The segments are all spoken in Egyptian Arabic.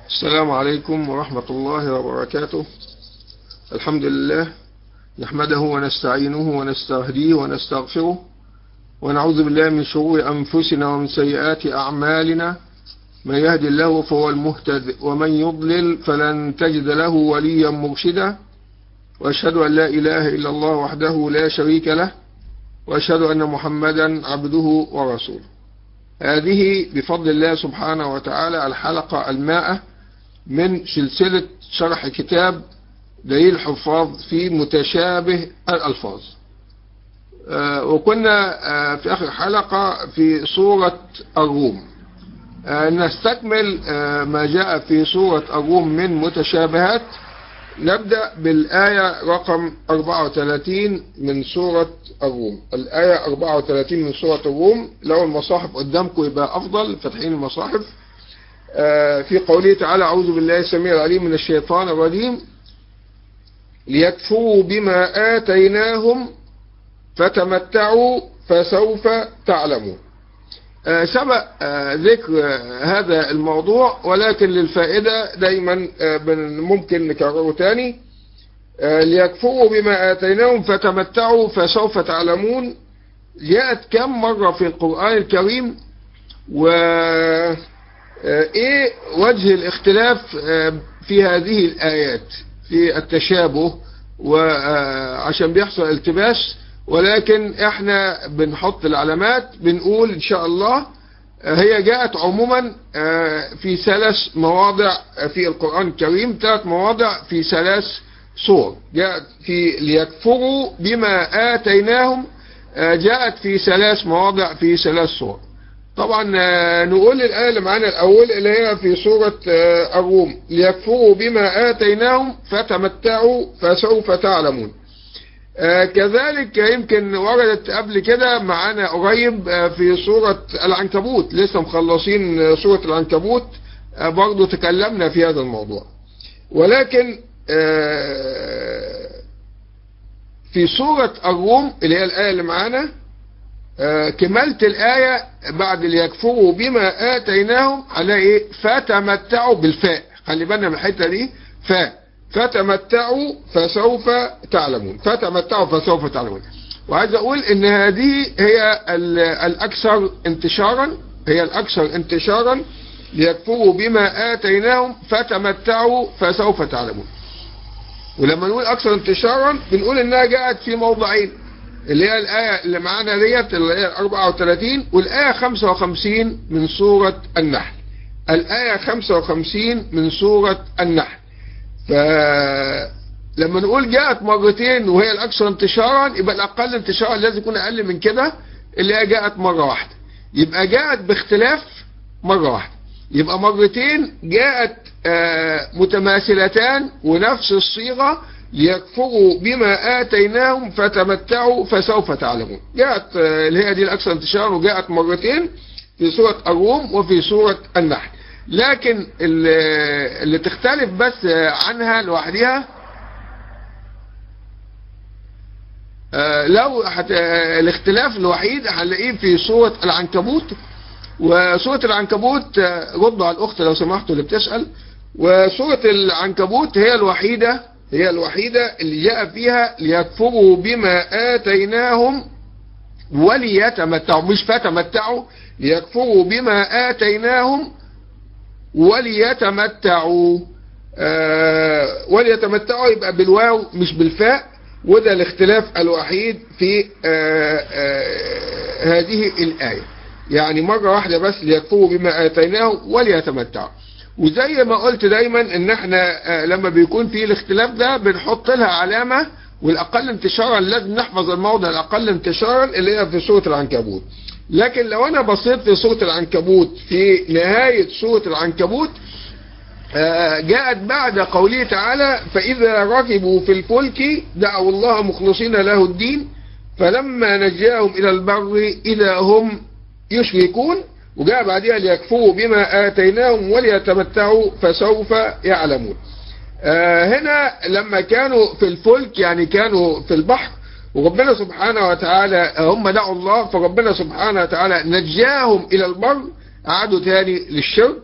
السلام عليكم ورحمة الله وبركاته الحمد لله نحمده ونستعينه ونستهديه ونستغفره ونعوذ بالله من شرور أنفسنا ومن سيئات أعمالنا من يهد الله فهو المهتد ومن يضلل فلن تجد له وليا مرشدا وأشهد أن لا إله إلا الله وحده لا شريك له وأشهد أن محمدا عبده ورسوله هذه بفضل الله سبحانه وتعالى الحلقة المائة من سلسلة شرح كتاب دليل الحفاظ في متشابه الألفاظ وكنا في آخر حلقة في سورة الروم نستكمل ما جاء في سورة الروم من متشابهات نبدأ بالآية رقم 34 من سورة الروم الآية 34 من سورة الروم لو المصاحف قدامكم يبقى أفضل فاتحين المصاحف في قوله تعالى أعوذ بالله السميع العليم من الشيطان الرجيم ليكفروا بما آتيناهم فتمتعوا فسوف تعلمون سبق ذكر هذا الموضوع ولكن للفائدة دايما ممكن نكرره تاني ليكفروا بما آتيناهم فتمتعوا فسوف تعلمون جاءت كم مرة في القرآن الكريم و ايه وجه الاختلاف في هذه الآيات في التشابه وعشان بيحصل التباس ولكن احنا بنحط العلامات بنقول ان شاء الله هي جاءت عموما في ثلاث مواضع في القرآن الكريم ثلاث مواضع في ثلاث صور جاءت في ليكفروا بما آتيناهم جاءت في ثلاث مواضع في ثلاث صور طبعا نقول الآية اللي معانا الأول اللي هي في سورة الروم ليكفروا بما آتيناهم فتمتعوا فسوف تعلمون كذلك يمكن وردت قبل كده معانا قريب في سورة العنكبوت لسه مخلصين سورة العنكبوت برضو تكلمنا في هذا الموضوع ولكن في سورة الروم اللي هي الآية اللي معانا كملت الآية بعد ليكفروا بما آتيناهم على إيه فتمتعوا بالفاء خلي بالنا من الحتة دي فاء فتمتعوا فسوف تعلمون فتمتعوا فسوف تعلمون وعايز أقول إن هذه هي الأكثر انتشارا هي الأكثر انتشارا ليكفروا بما آتيناهم فتمتعوا فسوف تعلمون ولما نقول أكثر انتشارا بنقول إنها جاءت في موضعين اللي هي الآية اللي معانا ديت اللي هي 34 والآية 55 من سورة النحل الآية 55 من سورة النحل فلما نقول جاءت مرتين وهي الأكثر انتشارا يبقى الأقل انتشارا لازم يكون أقل من كده اللي هي جاءت مرة واحدة يبقى جاءت باختلاف مرة واحدة يبقى مرتين جاءت متماثلتان ونفس الصيغة ليكفروا بما آتيناهم فتمتعوا فسوف تعلمون جاءت اللي هي دي الأكثر انتشارا وجاءت مرتين في سورة الروم وفي سورة النحل لكن اللي, اللي تختلف بس عنها لوحدها لو الاختلاف الوحيد هنلاقيه في سورة العنكبوت وسورة العنكبوت ردوا على الأخت لو سمحتوا اللي بتسأل وسورة العنكبوت هي الوحيدة هي الوحيدة اللي جاء فيها ليكفروا بما آتيناهم وليتمتعوا مش فتمتعوا ليكفروا بما آتيناهم وليتمتعوا آه وليتمتعوا يبقى بالواو مش بالفاء وده الاختلاف الوحيد في آه آه هذه الآية يعني مرة واحدة بس ليكفروا بما آتيناهم وليتمتعوا وزي ما قلت دايما ان احنا لما بيكون في الاختلاف ده بنحط لها علامة والاقل انتشارا لازم نحفظ الموضع الاقل انتشارا اللي هي في سورة العنكبوت لكن لو انا بصيت في سورة العنكبوت في نهاية سورة العنكبوت جاءت بعد قوله تعالى فإذا ركبوا في الفلك دعوا الله مخلصين له الدين فلما نجاهم إلى البر إذا هم يشركون وجاء بعدها ليكفروا بما آتيناهم وليتمتعوا فسوف يعلمون آه هنا لما كانوا في الفلك يعني كانوا في البحر وربنا سبحانه وتعالى هم دعوا الله فربنا سبحانه وتعالى نجاهم إلى البر عادوا تاني للشرك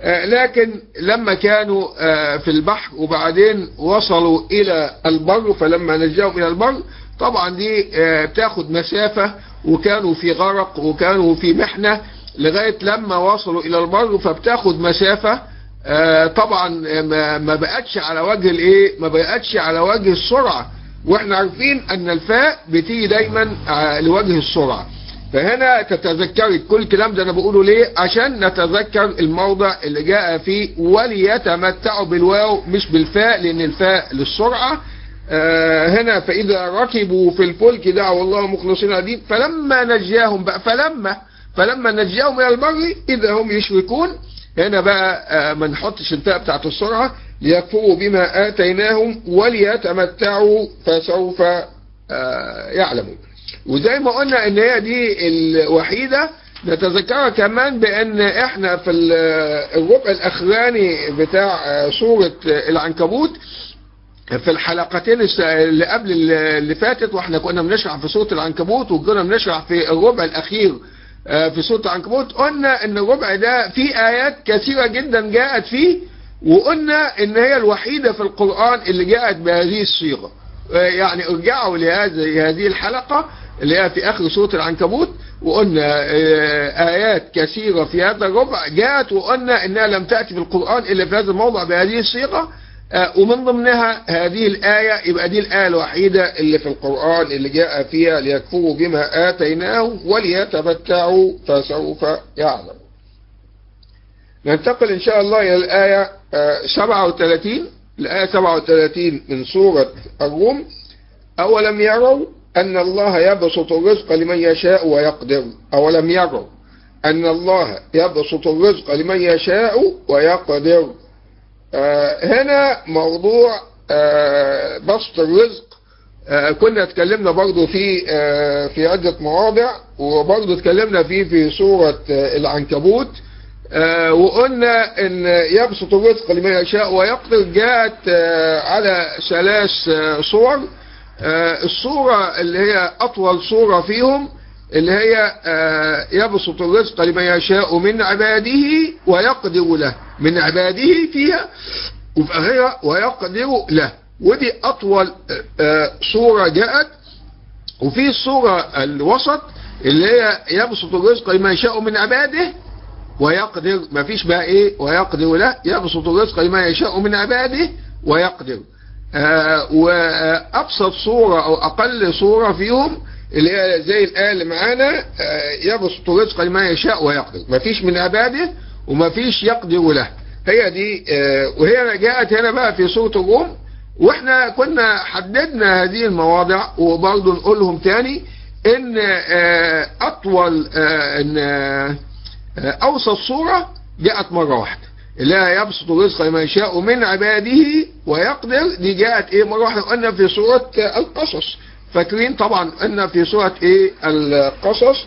آه، لكن لما كانوا آه، في البحر وبعدين وصلوا إلى البر فلما نجاهم إلى البر طبعا دي آه، بتاخد مسافة وكانوا في غرق وكانوا في محنة لغاية لما وصلوا إلى البر فبتاخد مسافة آه، طبعا ما- ما بقتش على وجه الايه ما بقتش على وجه السرعة واحنا عارفين ان الفاء بتيجي دايما آه، لوجه السرعة فهنا تتذكري كل الكلام ده انا بقوله ليه عشان نتذكر الموضع اللي جاء فيه وليتمتعوا بالواو مش بالفاء لان الفاء للسرعة آه هنا فاذا ركبوا في الفلك دعوا الله مخلصين الدين فلما نجاهم بقى فلما فلما نجاهم الى البر اذا هم يشركون هنا بقى آه ما نحطش الفاء بتاعت السرعة ليكفروا بما آتيناهم وليتمتعوا فسوف آه يعلمون وزي ما قلنا ان هي دي الوحيدة نتذكرها كمان بان احنا في ال- الربع الاخراني بتاع آه، سورة آه، العنكبوت في الحلقتين الس- اللي قبل اللي فاتت واحنا كنا بنشرح في سورة العنكبوت وكنا بنشرح في الربع الاخير آه، في سورة العنكبوت قلنا ان الربع ده فيه ايات كثيرة جدا جاءت فيه وقلنا ان هي الوحيدة في القرآن اللي جاءت بهذه الصيغة آه، يعني ارجعوا لهذه هذه الحلقة اللي هي في اخر سورة العنكبوت وقلنا آه، ايات كثيرة في هذا الربع جاءت وقلنا انها لم تأتي في القرآن الا في هذا الموضع بهذه الصيغة آه، ومن ضمنها هذه الآية يبقى دي الآية الوحيدة اللي في القرآن اللي جاء فيها ليكفروا بما آتيناه وليتمتعوا فسوف يعلم ننتقل إن شاء الله إلى الآية آه، 37 الآية 37 من سورة الروم أولم يروا أن الله يبسط الرزق لمن يشاء ويقدر أولم يروا أن الله يبسط الرزق لمن يشاء ويقدر آه، هنا موضوع آه، بسط الرزق آه، كنا اتكلمنا برضو في آه، في عدة مواضع وبرضو اتكلمنا فيه في سورة آه، العنكبوت آه، وقلنا ان يبسط الرزق لمن يشاء ويقدر جاءت آه، على ثلاث آه، صور آه، الصورة اللي هي اطول صورة فيهم اللي هي آه، يبسط الرزق لمن يشاء من عباده ويقدر له من عباده فيها وفي آخرها ويقدر له ودي أطول آه، آه، صورة جاءت وفي الصورة الوسط اللي هي يبسط الرزق لمن يشاء من عباده ويقدر ما فيش بقى ايه ويقدر له يبسط الرزق لمن يشاء من عباده ويقدر آه وابسط صورة او اقل صورة فيهم اللي هي زي الآية اللي معانا آه يبسط الرزق لمن يشاء ويقدر ما فيش من عباده وما فيش يقدر له هي دي آه وهي جاءت هنا بقى في سورة الروم واحنا كنا حددنا هذه المواضع وبرضه نقولهم تاني ان آه اطول آه ان آه اوسط صورة جاءت مرة واحدة اللي هي يبسط الرزق لمن يشاء من عباده ويقدر دي جاءت ايه مرة واحدة قلنا في سورة القصص فاكرين طبعا قلنا في سورة ايه القصص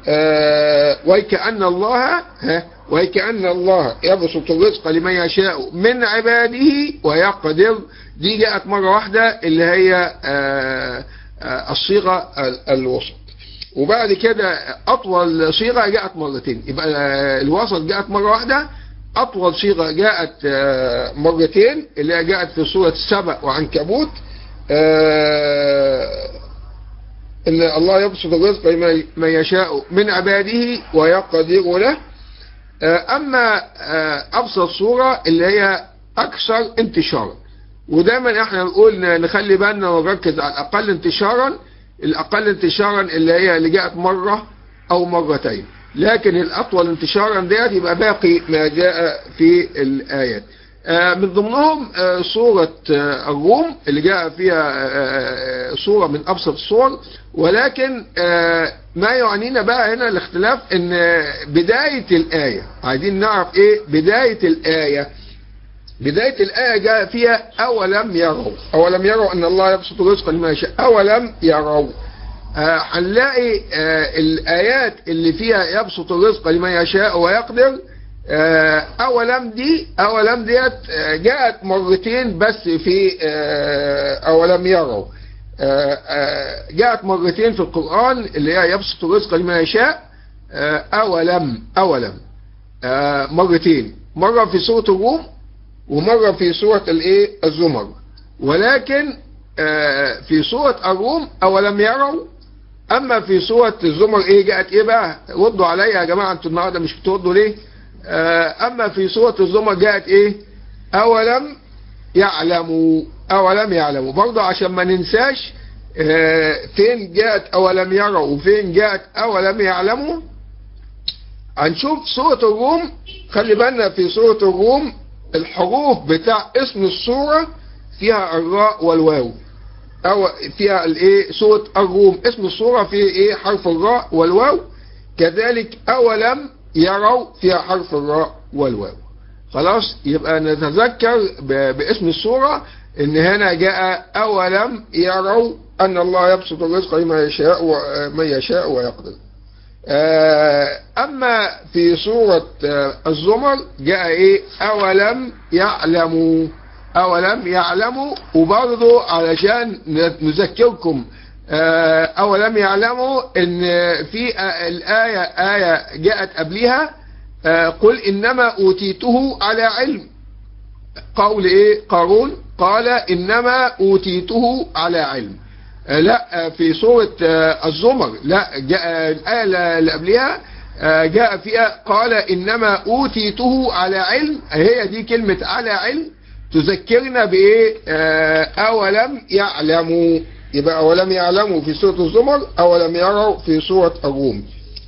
آه ويكأن الله ها ويكأن الله يبسط الرزق لمن يشاء من عباده ويقدر دي جاءت مرة واحدة اللي هي آه آه الصيغة الوسط وبعد كده أطول صيغة جاءت مرتين يبقى الوسط جاءت مرة واحدة أطول صيغة جاءت مرتين اللي هي جاءت في سورة السبع وعنكبوت إن الله يبسط الرزق لمن يشاء من عباده ويقدر له أما أبسط صورة اللي هي أكثر انتشارا ودايما احنا نقول نخلي بالنا ونركز على الأقل انتشارا الأقل انتشارا اللي هي اللي جاءت مرة أو مرتين لكن الأطول انتشارا ديت يبقى باقي ما جاء في الآيات من ضمنهم صورة الروم اللي جاء فيها صورة من أبسط الصور ولكن ما يعنينا بقى هنا الاختلاف ان بداية الآية عايزين نعرف ايه بداية الآية بداية الآية جاء فيها أولم يروا أولم يروا أن الله يبسط الرزق لمن يشاء أولم يروا هنلاقي آه الآيات اللي فيها يبسط الرزق لمن يشاء ويقدر آه أولم دي أولم ديت آه جاءت مرتين بس في أولم يروا جاءت مرتين في القرآن اللي هي يبسط الرزق لمن يشاء أولم أولم مرتين مرة في سورة الروم ومرة في سورة الايه الزمر ولكن آه في سورة الروم أولم يروا أما في سورة الزمر إيه جاءت إيه بقى ردوا عليا يا جماعة أنتوا النهاردة مش بتردوا ليه آه أما في سورة الزمر جاءت إيه أولم يعلموا أولم يعلموا برضه عشان ما ننساش آه فين جاءت أولم يروا وفين جاءت أولم يعلموا هنشوف سورة الروم خلي بالنا في سورة الروم الحروف بتاع اسم السورة فيها الراء والواو او فيها الايه سورة الروم اسم السورة فيه ايه حرف الراء والواو كذلك اولم يروا فيها حرف الراء والواو خلاص يبقى نتذكر باسم السورة ان هنا جاء اولم يروا ان الله يبسط الرزق لمن يشاء ومن يشاء ويقدر اما في سورة الزمر جاء ايه اولم يعلموا أولم يعلموا وبرضه علشان نذكركم أولم يعلموا إن في الآية آية جاءت قبلها قل إنما أوتيته على علم قول إيه قارون قال إنما أوتيته على علم لا في سورة الزمر لا جاء الآية اللي قبلها جاء فيها قال إنما أوتيته على علم هي دي كلمة على علم تذكرنا بايه آه اولم يعلموا يبقى اولم يعلموا في سورة الزمر اولم يروا في سورة الروم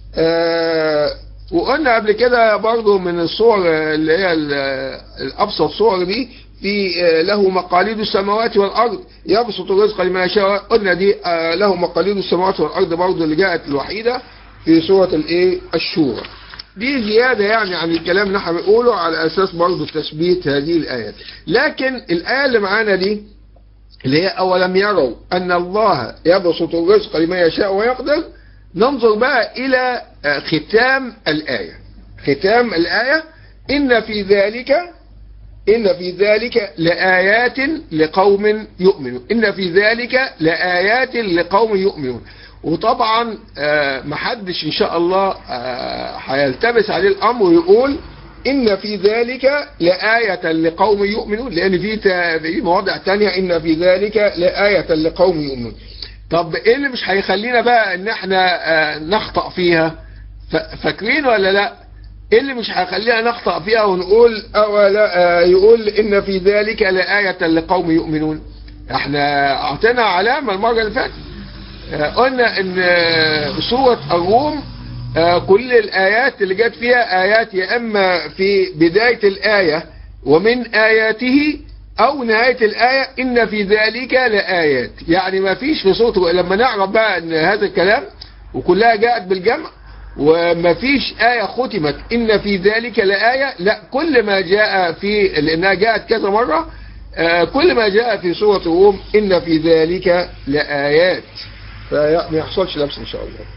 آه وقلنا قبل كده برضو من الصور اللي هي الابسط صور دي في آه له مقاليد السماوات والارض يبسط الرزق لمن يشاء قلنا دي له مقاليد السماوات والارض برضو اللي جاءت الوحيدة في سورة الايه الشورى دي زيادة يعني عن الكلام اللي احنا بنقوله على اساس برضه تثبيت هذه الايات لكن الايه اللي معانا دي اللي هي اولم يروا ان الله يبسط الرزق لمن يشاء ويقدر ننظر بقى الى ختام الايه ختام الايه ان في ذلك ان في ذلك لايات لقوم يؤمنون ان في ذلك لايات لقوم يؤمنون وطبعا محدش ان شاء الله هيلتبس عليه الامر ويقول ان في ذلك لآية لقوم يؤمنون لان في في مواضع تانية ان في ذلك لآية لقوم يؤمنون طب ايه اللي مش هيخلينا بقى ان احنا نخطأ فيها فاكرين ولا لا ايه اللي مش هيخلينا نخطأ فيها ونقول او لا يقول ان في ذلك لآية لقوم يؤمنون احنا اعطينا علامة المرة اللي فاتت قلنا ان سورة الروم كل الآيات اللي جت فيها آيات يا إما في بداية الآية ومن آياته أو نهاية الآية إن في ذلك لآيات يعني ما فيش في سورة لما نعرف بقى أن هذا الكلام وكلها جاءت بالجمع وما فيش آية ختمت إن في ذلك لآية لا كل ما جاء في لأنها جاءت كذا مرة كل ما جاء في سورة الروم إن في ذلك لآيات فما يحصلش لبس إن شاء الله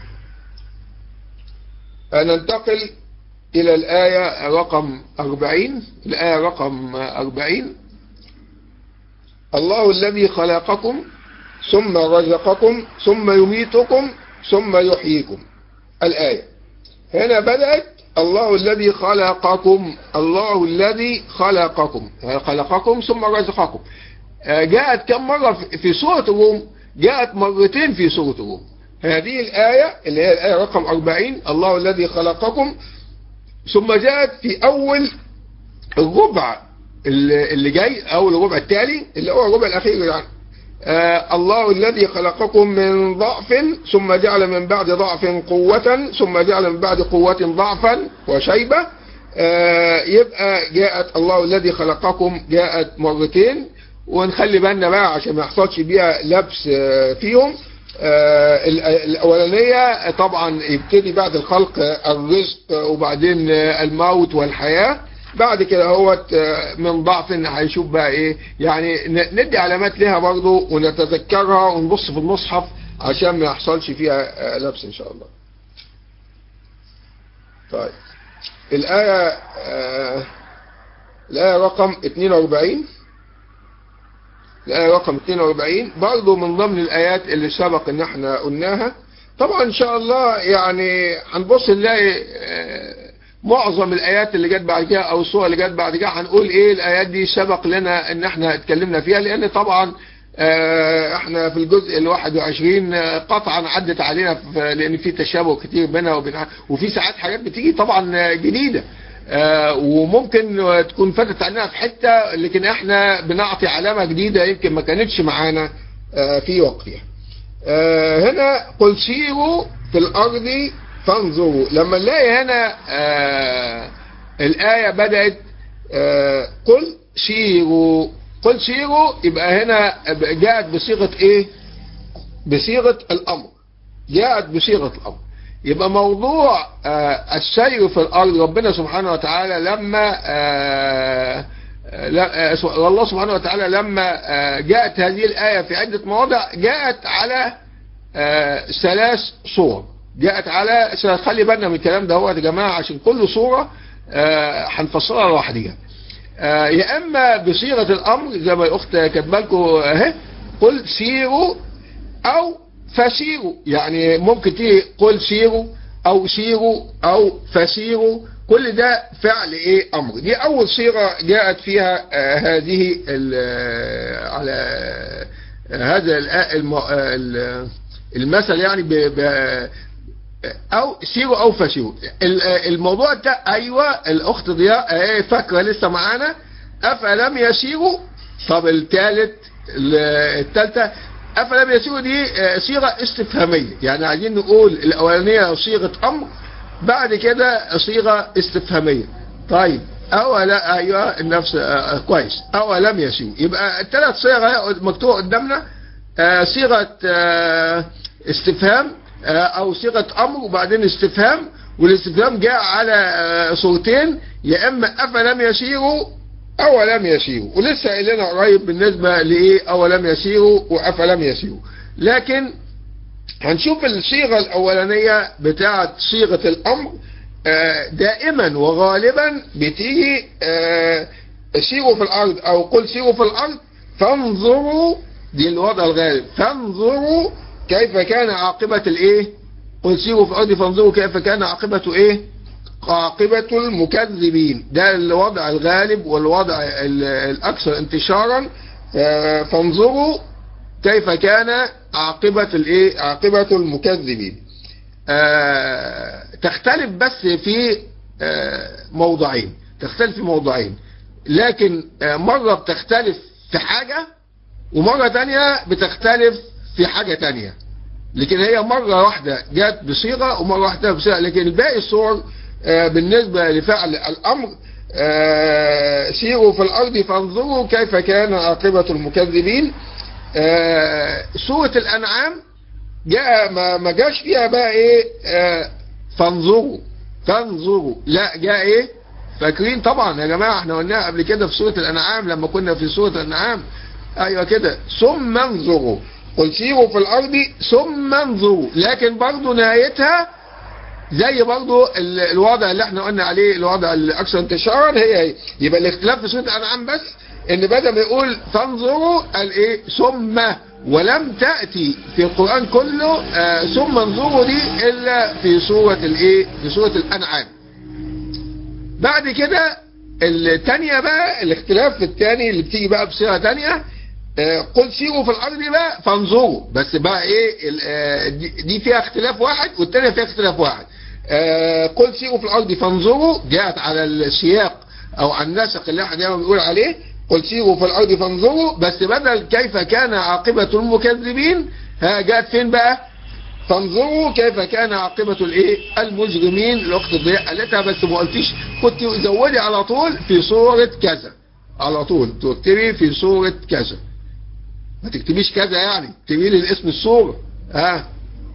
ننتقل إلى الآية رقم 40 الآية رقم 40 الله الذي خلقكم ثم رزقكم ثم يميتكم ثم يحييكم الآية هنا بدأت الله الذي خلقكم الله الذي خلقكم خلقكم ثم رزقكم جاءت كم مرة في سورة الروم جاءت مرتين في سورة الروم هذه الآية اللي هي الآية رقم 40 الله الذي خلقكم ثم جاءت في أول الربع اللي جاي أول الربع التالي اللي هو الربع الأخير يعني آه الله الذي خلقكم من ضعف ثم جعل من بعد ضعف قوة ثم جعل من بعد قوة ضعفا وشيبة آه يبقى جاءت الله الذي خلقكم جاءت مرتين ونخلي بالنا بقى عشان ما يحصلش بيها لبس آه فيهم آه الأولانية طبعا يبتدي بعد الخلق الرزق وبعدين الموت والحياة بعد كده هو من ضعف ان هيشوف بقى ايه يعني ندي علامات لها برضو ونتذكرها ونبص في المصحف عشان ما يحصلش فيها لبس ان شاء الله طيب الآية آه الآية رقم 42 الآية رقم 42 برضو من ضمن الآيات اللي سبق ان احنا قلناها طبعا ان شاء الله يعني هنبص نلاقي معظم الايات اللي جت بعد كده او الصور اللي جت بعد كده هنقول ايه الايات دي سبق لنا ان احنا اتكلمنا فيها لان طبعا آه، احنا في الجزء ال 21 آه، قطعا عدت علينا في- لان في تشابه كتير بينها وبين وفي ساعات حاجات بتيجي طبعا آه، جديده آه، وممكن آه، تكون فاتت علينا في حته لكن احنا بنعطي علامه جديده يمكن ما كانتش معانا آه، في وقتها. آه، هنا قل سيروا في الارض فانظروا لما نلاقي هنا آه، الايه بدات آه، قل سيروا قل سيروا يبقى هنا جاءت بصيغه ايه بصيغه الامر جاءت بصيغه الامر يبقى موضوع آه، السير في الارض ربنا سبحانه وتعالى لما آه، آه، لا- آه، سب- الله سبحانه وتعالى لما آه، جاءت هذه الآية في عدة مواضع جاءت على آه، ثلاث صور جاءت على ثلاث- خلي بالنا من الكلام ده هو يا جماعة عشان كل صورة آه، هنفسرها لوحدها آه، يا اما بصيغه الامر زي ما الاخت كاتبه لكم اهي قل سيروا او فسيروا يعني ممكن تيجي قل سيروا او سيروا او فسيروا كل ده فعل ايه امر دي اول صيغه جاءت فيها آه هذه ال- آه، على آه، هذا الآ- الم- آه، ال- المثل يعني ب ب- او سيروا او فسيروا ال- الموضوع ده ايوه الاخت ضياء اهي فاكره لسه معانا افلم يسيروا طب الثالث الثالثه افلم يسيروا دي آه، صيغه استفهاميه يعني عايزين نقول الاولانيه صيغه امر بعد كده صيغه استفهاميه طيب اولا ايوه نفس آه، كويس اولم يسيروا يبقى الثلاث صيغ اهي مكتوبه قدامنا آه، صيغه آه، استفهام آه، او صيغه امر وبعدين استفهام والاستفهام جاء على آه، صورتين يا اما افلم يسيروا او لم يسيروا ولسه قايلين قريب بالنسبه لايه او لم يسيروا وافلم يسيروا لكن هنشوف الصيغه الاولانيه بتاعه صيغه الامر آه، دائما وغالبا بتيجي آه، سيروا في الارض او قل سيروا في الارض فانظروا دي الوضع الغالب فانظروا كيف كان عاقبة الايه قل سيروا في الارض فانظروا كيف كان عاقبة ايه عاقبة المكذبين ده الوضع الغالب والوضع ال- الاكثر انتشارا آه، فانظروا كيف كان عاقبة الايه عاقبة المكذبين آه، تختلف بس في آه، موضعين تختلف في موضعين لكن آه، مرة بتختلف في حاجة ومرة تانية بتختلف في حاجة تانية لكن هي مرة واحدة جت بصيغة ومرة واحدة بصيغة لكن باقي الصور آه، بالنسبة لفعل الأمر آه، سيروا في الأرض فانظروا كيف كان عاقبة المكذبين آه، سورة الأنعام جاء ما ما جاش فيها بقى ايه آه فانظروا فانظروا لا جاء ايه فاكرين طبعا يا جماعه احنا قلناها قبل كده في سوره الانعام لما كنا في سوره الانعام ايوه كده ثم انظروا قل سيروا في الارض ثم انظروا لكن برضه نهايتها زي برضه ال- الوضع اللي احنا قلنا عليه الوضع الاكثر انتشارا هي هي يبقى الاختلاف في سوره الانعام بس ان بدل ما يقول فانظروا قال ايه ثم ولم تاتي في القران كله آه ثم انظروا دي الا في سوره الايه في سوره الانعام بعد كده الثانيه بقى الاختلاف الثاني اللي بتيجي بقى بصيغه ثانيه آه، قل سيروا في الارض بقى فانظروا بس بقى ايه ال- آه، دي دي فيها اختلاف واحد والثانيه فيها اختلاف واحد آه، قل سيروا في الارض فانظروا جاءت على السياق او على النسق اللي احنا دايما بنقول عليه قل سيروا في الارض فانظروا بس بدل كيف كان عاقبه المكذبين ها جاءت فين بقى فانظروا كيف كان عاقبة الايه المجرمين الاخت ضياء قالتها بس ما قلتيش كنت زودي على طول في صورة كذا على طول تكتبي في صورة كذا ما تكتبيش كذا يعني اكتبي لي الاسم الصورة ها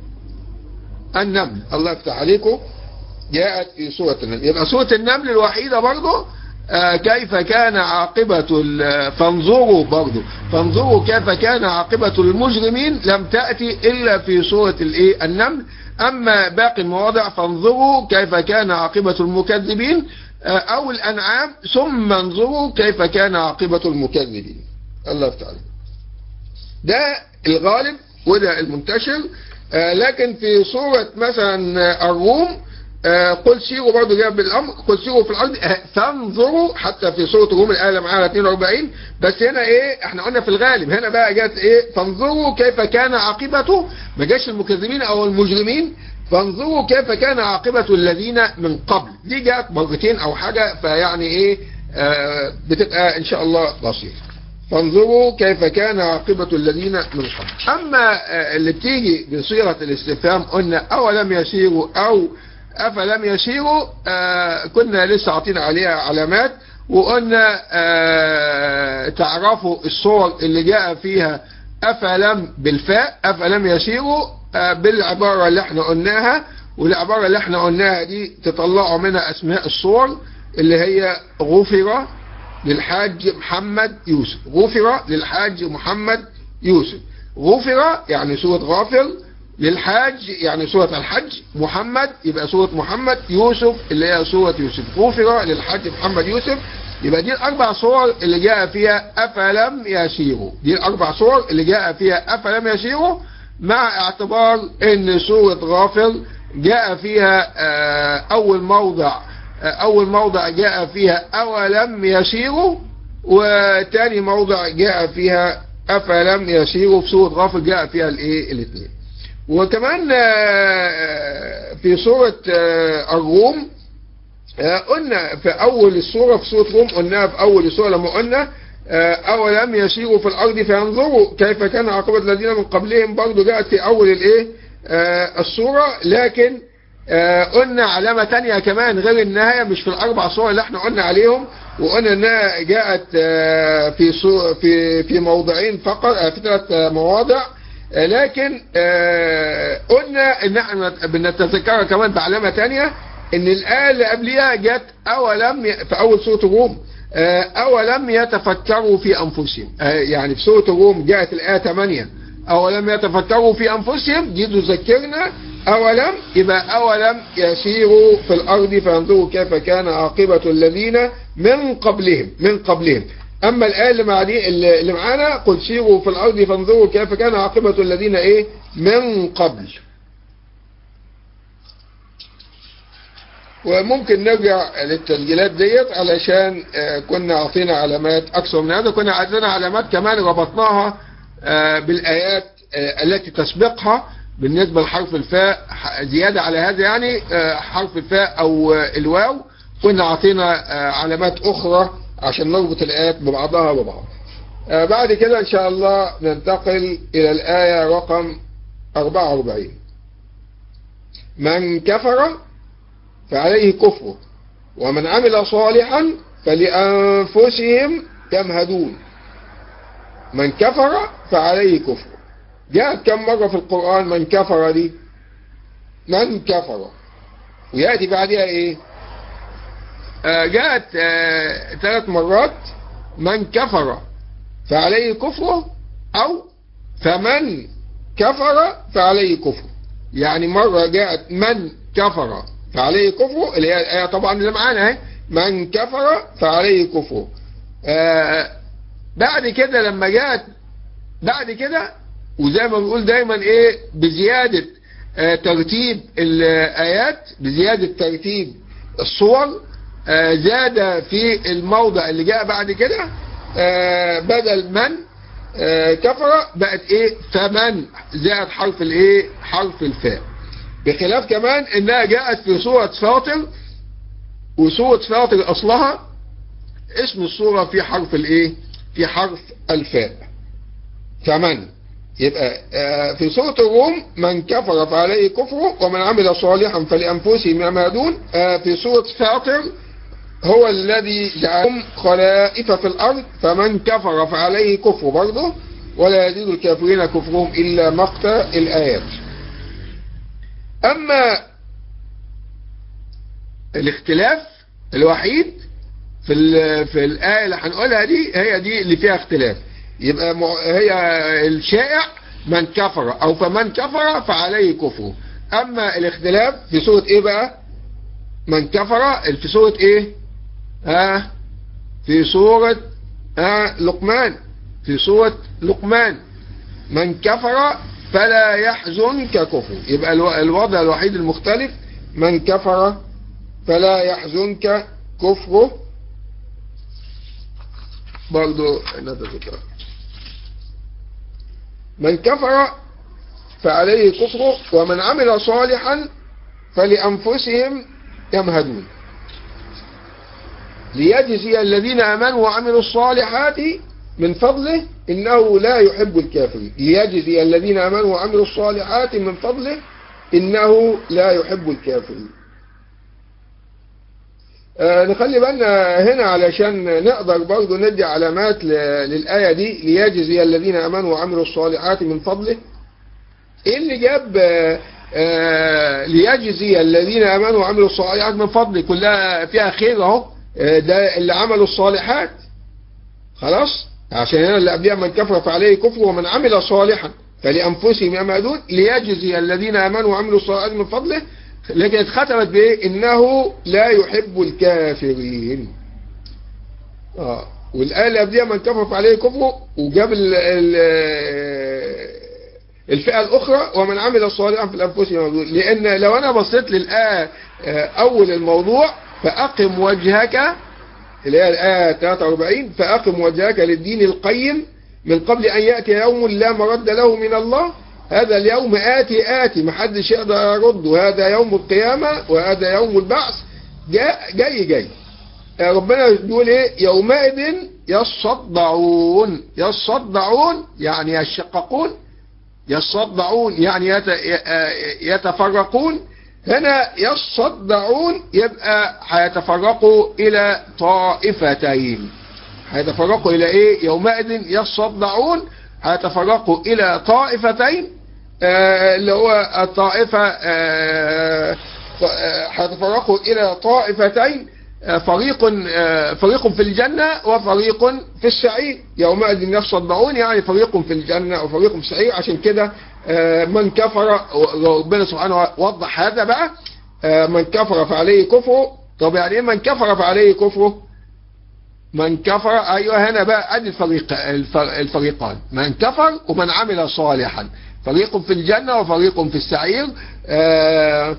النمل الله يفتح عليكم جاءت في سورة النمل يبقى سورة النمل الوحيدة برضه آه كيف كان عاقبة ال- فانظروا برضه فانظروا كيف كان عاقبة المجرمين لم تأتي إلا في سورة الايه النمل أما باقي المواضع فانظروا كيف كان عاقبة المكذبين آه أو الأنعام ثم انظروا كيف كان عاقبة المكذبين الله يفتح عليكم ده الغالب وده المنتشر آه، لكن في صورة مثلا آه، الروم آه قل سيروا برضه جاب بالامر قل سيروا في الارض آه فانظروا حتى في سوره الروم الايه اللي معانا 42 بس هنا ايه احنا قلنا في الغالب هنا بقى جت ايه فانظروا كيف كان عاقبته ما جاش المكذبين او المجرمين فانظروا كيف كان عاقبه الذين من قبل دي جت مرتين او حاجه فيعني ايه آه بتبقى ان شاء الله بسيطه فانظروا كيف كان عاقبة الذين من قبل أما اللي بتيجي بصيغة الاستفهام قلنا أولم يسيروا أو أفلم يسيروا آه كنا لسه عاطين عليها علامات وقلنا آه تعرفوا الصور اللي جاء فيها أفلم بالفاء أفلم يسيروا آه بالعبارة اللي احنا قلناها والعبارة اللي احنا قلناها دي تطلعوا منها أسماء الصور اللي هي غفر للحاج محمد يوسف غفر للحاج محمد يوسف غفر يعني سورة غافر للحاج يعني سورة الحج محمد يبقى سورة محمد يوسف اللي هي سورة يوسف غفر للحاج محمد يوسف يبقى دي الأربع صور اللي جاء فيها أفلم يسيروا دي الأربع صور اللي جاء فيها أفلم يسيروا مع اعتبار ان سورة غافر جاء فيها أول موضع أول موضع جاء فيها أولم يسيروا وتاني موضع جاء فيها أفلم يسيروا في سورة غافر جاء فيها الإيه الاثنين وكمان في سورة الروم قلنا في أول السورة في سورة روم قلناها في أول السورة لما قلنا أولم يسيروا في الأرض فينظروا كيف كان عاقبة الذين من قبلهم برضو جاءت في أول الإيه السورة لكن آه قلنا علامة تانية كمان غير النهاية مش في الأربع صور اللي احنا قلنا عليهم وقلنا انها جاءت آه في في في موضعين فقط آه في ثلاث مواضع لكن قلنا ان احنا بنتذكرها كمان بعلامة تانية ان الآية اللي قبلها جت أولم في أول سورة الروم أولم يتفكروا في أنفسهم يعني في سورة الروم جاءت الآية 8 أولم يتفكروا في أنفسهم دي تذكرنا أولم يبقى أولم يسيروا في الأرض فينظروا كيف كان عاقبة الذين من قبلهم من قبلهم أما الآية اللي مع دي اللي معانا قل سيروا في الأرض فانظروا كيف كان عاقبة الذين إيه من قبل وممكن نرجع للتسجيلات ديت علشان كنا عطينا علامات أكثر من هذا كنا عطينا علامات كمان ربطناها بالآيات التي تسبقها بالنسبة لحرف الفاء زيادة على هذا يعني حرف الفاء أو الواو كنا عطينا علامات أخرى عشان نربط الآيات ببعضها وبعض بعد كده إن شاء الله ننتقل إلى الآية رقم 44 من كفر فعليه كفره ومن عمل صالحا فلأنفسهم يمهدون من كفر فعليه كفره جاءت كم مرة في القرآن من كفر دي من كفر ويأتي بعدها ايه آه جاءت آه ثلاث مرات من كفر فعليه كفره او فمن كفر فعليه كفره يعني مرة جاءت من كفر فعليه كفره اللي هي الآية طبعا اللي معانا اهي من كفر فعليه كفره آه بعد كده لما جاءت بعد كده وزي ما بنقول دايما ايه بزيادة آه ترتيب الآيات بزيادة ترتيب الصور آه زاد في الموضع اللي جاء بعد كده آه بدل من كفر بقت ايه فمن زاد حرف الايه حرف الفاء بخلاف كمان انها جاءت في سورة فاطر وسورة فاطر اصلها اسم السورة في حرف الايه في حرف الفاء فمن يبقى في سورة الروم من كفر فعليه كفره ومن عمل صالحا فلأنفسهم يمهدون في سورة فاطر هو الذي جعلهم خلائف في الأرض فمن كفر فعليه كفر برضه ولا يزيد الكافرين كفرهم إلا مقتا الآيات أما الاختلاف الوحيد في في الآية اللي هنقولها دي هي دي اللي فيها اختلاف يبقى هي الشائع من كفر او فمن كفر فعليه كفره اما الاختلاف في سورة ايه بقى من كفر في سورة ايه ها في سورة ها لقمان في سورة لقمان من كفر فلا يحزنك كفر يبقى الوضع الوحيد المختلف من كفر فلا يحزنك كفره برضو نتذكر من كفر فعليه كفره ومن عمل صالحا فلأنفسهم يمهدون ليجزي الذين آمنوا وعملوا الصالحات من فضله إنه لا يحب الكافرين ليجزي الذين آمنوا وعملوا الصالحات من فضله إنه لا يحب الكافرين آه نخلي بالنا هنا علشان نقدر برضو ندي علامات للآية دي ليجزي الذين آمنوا وعملوا الصالحات من فضله ايه اللي جاب آه آه ليجزي الذين آمنوا وعملوا الصالحات من فضله كلها فيها خير اهو ده اللي عملوا الصالحات خلاص عشان هنا اللي قبلها من كفر فعليه كفر ومن عمل صالحا فلأنفسهم يمهدون ليجزي الذين آمنوا وعملوا الصالحات من فضله لكن اتختمت بايه انه لا يحب الكافرين اه والايه اللي قبلها من كفر فعليه كفره وجاب ال ال الفئه الاخرى ومن عمل صالحا في الانفس يمهدون لان لو انا بصيت للايه اول الموضوع فاقم وجهك اللي هي الايه 43 فاقم وجهك للدين القيم من قبل ان ياتي يوم لا مرد له من الله هذا اليوم آتي آتي محدش يقدر يرده هذا يوم القيامة وهذا يوم البعث جاي جاي, جاي. ربنا بيقول ايه يومئذ يصدعون يصدعون يعني يشققون يصدعون يعني يتفرقون هنا يصدعون يبقى هيتفرقوا الى طائفتين هيتفرقوا الى ايه يومئذ يصدعون هيتفرقوا الى طائفتين آه اللي هو الطائفة هيتفرقوا الى طائفتين آه فريق آه فريق في الجنة وفريق في السعير يومئذ يصدعون يعني فريق في الجنة وفريق في السعير عشان كده من كفر ربنا سبحانه وضح هذا بقى من كفر فعليه كفره طب يعني ايه من كفر فعليه كفره من كفر ايوه هنا بقى ادي الفريق الفريقان من كفر ومن عمل صالحا فريق في الجنة وفريق في السعير آه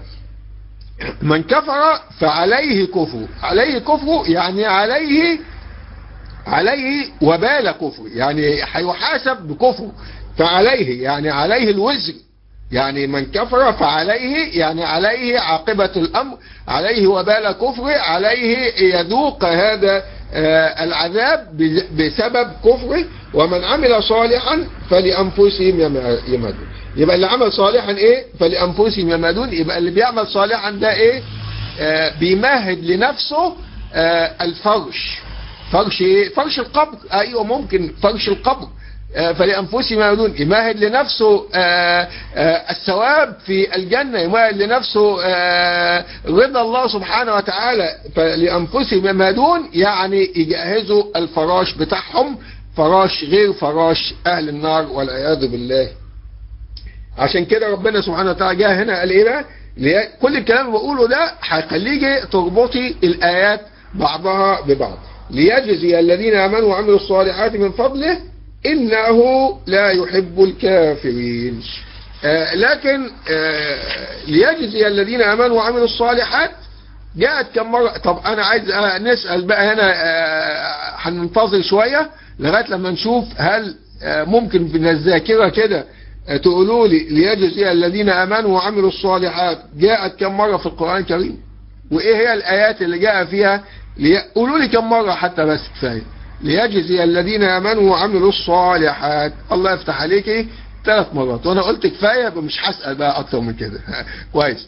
من كفر فعليه كفر عليه كفر يعني عليه عليه وبال كفر يعني هيحاسب بكفر فعليه يعني عليه الوزر يعني من كفر فعليه يعني عليه عاقبة الأمر عليه وبال كفر عليه يذوق هذا آه العذاب بسبب كفره ومن عمل صالحا فلأنفسهم يمهدون يبقى اللي عمل صالحا ايه فلأنفسهم يمهدون يبقى اللي بيعمل صالحا ده ايه آه بيمهد لنفسه آه الفرش فرش ايه فرش القبر ايوه ممكن فرش القبر فلأنفسهم يمهدون يمهد لنفسه آآ آآ الثواب في الجنة يمهد لنفسه رضا الله سبحانه وتعالى فلأنفسهم يمهدون يعني يجهزوا الفراش بتاعهم فراش غير فراش أهل النار والعياذ بالله عشان كده ربنا سبحانه وتعالى جاء هنا قال ايه بقى كل الكلام اللي بقوله ده هيخليكي تربطي الآيات بعضها ببعض ليجزي الذين آمنوا وعملوا الصالحات من فضله إنه لا يحب الكافرين آه لكن آه ليجزي الذين آمنوا وعملوا الصالحات جاءت كم مرة طب أنا عايز آه نسأل بقى هنا هننتظر شوية لغاية لما نشوف هل ممكن من الذاكرة كده تقولوا لي ليجزي الذين آمنوا وعملوا الصالحات جاءت كم مرة في القرآن الكريم وإيه هي الآيات اللي جاء فيها قولوا لي كم مرة حتى بس كفايه ليجزي الذين امنوا وعملوا الصالحات الله يفتح عليكي ثلاث مرات وانا قلت كفايه يبقى مش هسال بقى اكتر من كده كويس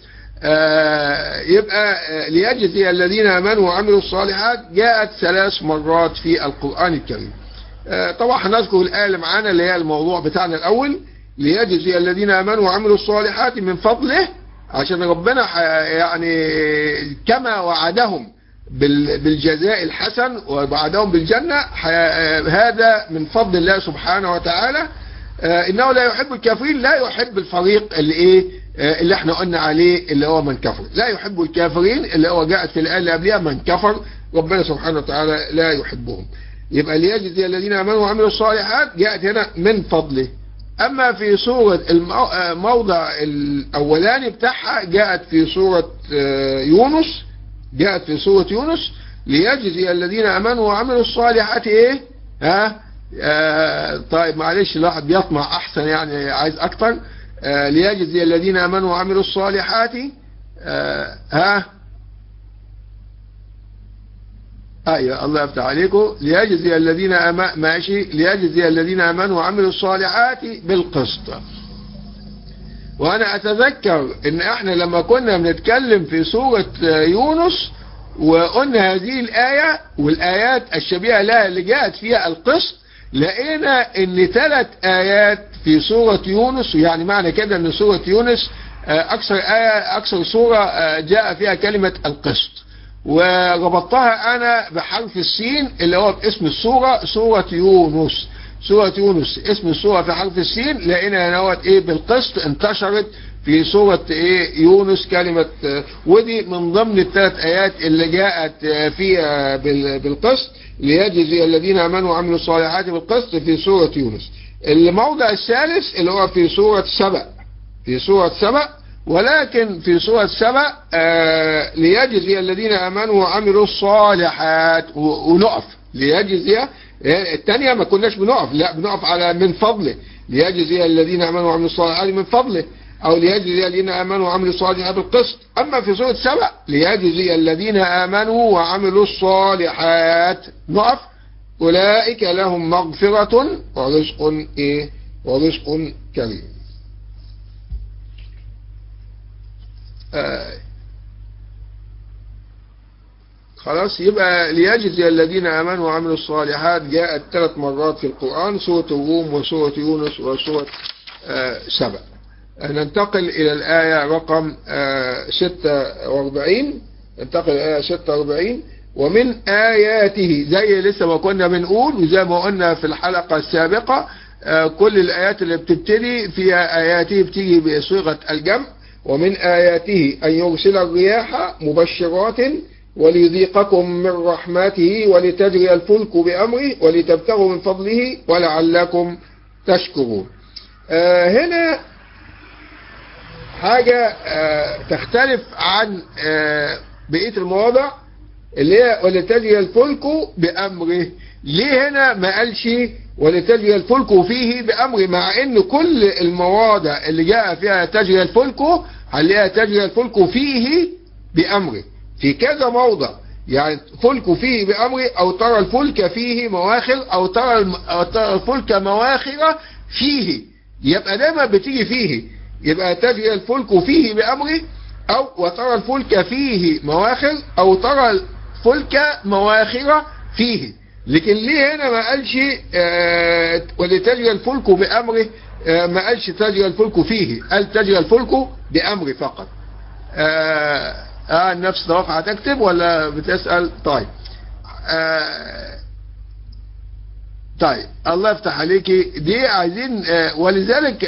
آه يبقى آه ليجزي الذين امنوا وعملوا الصالحات جاءت ثلاث مرات في القران الكريم آه طبعا هنذكر الايه اللي معانا اللي هي الموضوع بتاعنا الاول ليجزي الذين امنوا وعملوا الصالحات من فضله عشان ربنا يعني كما وعدهم بالجزاء الحسن وبعدهم بالجنة هذا من فضل الله سبحانه وتعالى انه لا يحب الكافرين لا يحب الفريق اللي ايه اللي احنا قلنا عليه اللي هو من كفر لا يحب الكافرين اللي هو جاءت في الآية اللي قبلها من كفر ربنا سبحانه وتعالى لا يحبهم يبقى ليجزي الذين امنوا وعملوا الصالحات جاءت هنا من فضله اما في سورة الموضع الاولاني بتاعها جاءت في سورة يونس جاءت في سورة يونس ليجزي الذين امنوا وعملوا الصالحات ايه ها آه طيب معلش الواحد بيطمع احسن يعني عايز اكتر آه ليجزي الذين امنوا وعملوا الصالحات آه ها ايوه الله يفتح عليكم ليجزي الذين أما ماشي ليجزي الذين امنوا وعملوا الصالحات بالقسط وانا اتذكر ان احنا لما كنا بنتكلم في سورة يونس وقلنا هذه الآية والآيات الشبيهة لها اللي جاءت فيها القسط لقينا ان ثلاث آيات في سورة يونس يعني معنى كده ان سورة يونس اكثر آية اكثر سورة جاء فيها كلمة القسط وربطتها انا بحرف السين اللي هو باسم السورة سورة يونس سورة يونس اسم السورة في حرف السين لقينا نوت ايه بالقسط انتشرت في سورة ايه يونس كلمة ودي من ضمن الثلاث ايات اللي جاءت فيها بالقسط ليجزي الذين امنوا وعملوا الصالحات بالقسط في سورة يونس الموضع الثالث اللي هو في سورة سبأ في سورة سبأ ولكن في سورة سبأ آه ليجزي الذين امنوا وعملوا الصالحات ونقف ليجزي الثانية ما كناش بنقف لا بنقف على من فضله ليجزي الذين امنوا وعملوا الصالحات من فضله او ليجزي الذين امنوا وعملوا الصالحات بالقسط اما في سورة سبأ ليجزي الذين امنوا وعملوا الصالحات نقف اولئك لهم مغفرة ورزق ايه ورزق كريم آه خلاص يبقى ليجزي الذين امنوا وعملوا الصالحات جاءت ثلاث مرات في القرآن سورة الروم وسورة يونس وسورة آه سبأ ننتقل إلى الآية رقم 46 ننتقل إلى الآية 46 ومن آياته زي لسه ما كنا بنقول وزي ما قلنا في الحلقة السابقة كل الآيات اللي بتبتدي فيها آياته بتيجي بصيغة الجمع ومن آياته أن يرسل الرياح مبشرات وليذيقكم من رحمته ولتجري الفلك بأمره ولتبتغوا من فضله ولعلكم تشكرون آه هنا حاجة آه تختلف عن آه بقية المواضع اللي هي ولتجري الفلك بأمره ليه هنا ما قالش ولتجري الفلك فيه بأمره مع ان كل المواضع اللي جاء فيها تجري الفلك هنلاقيها تجري الفلك فيه بأمره في كذا موضع يعني فلك فيه بأمره او ترى الفلك فيه مواخر او ترى, أو ترى الفلك مواخر فيه يبقى دايما بتيجي فيه يبقى تجري الفلك فيه بأمره أو وترى الفلك فيه مواخر أو ترى الفلك مواخر فيه لكن ليه هنا ما قالش آه ولتجري الفلك بأمره آه ما قالش تجري الفلك فيه قال تجري الفلك بأمره فقط آه, آه النفس توقع هتكتب ولا بتسأل طيب آه طيب الله يفتح عليكي دي عايزين آه ولذلك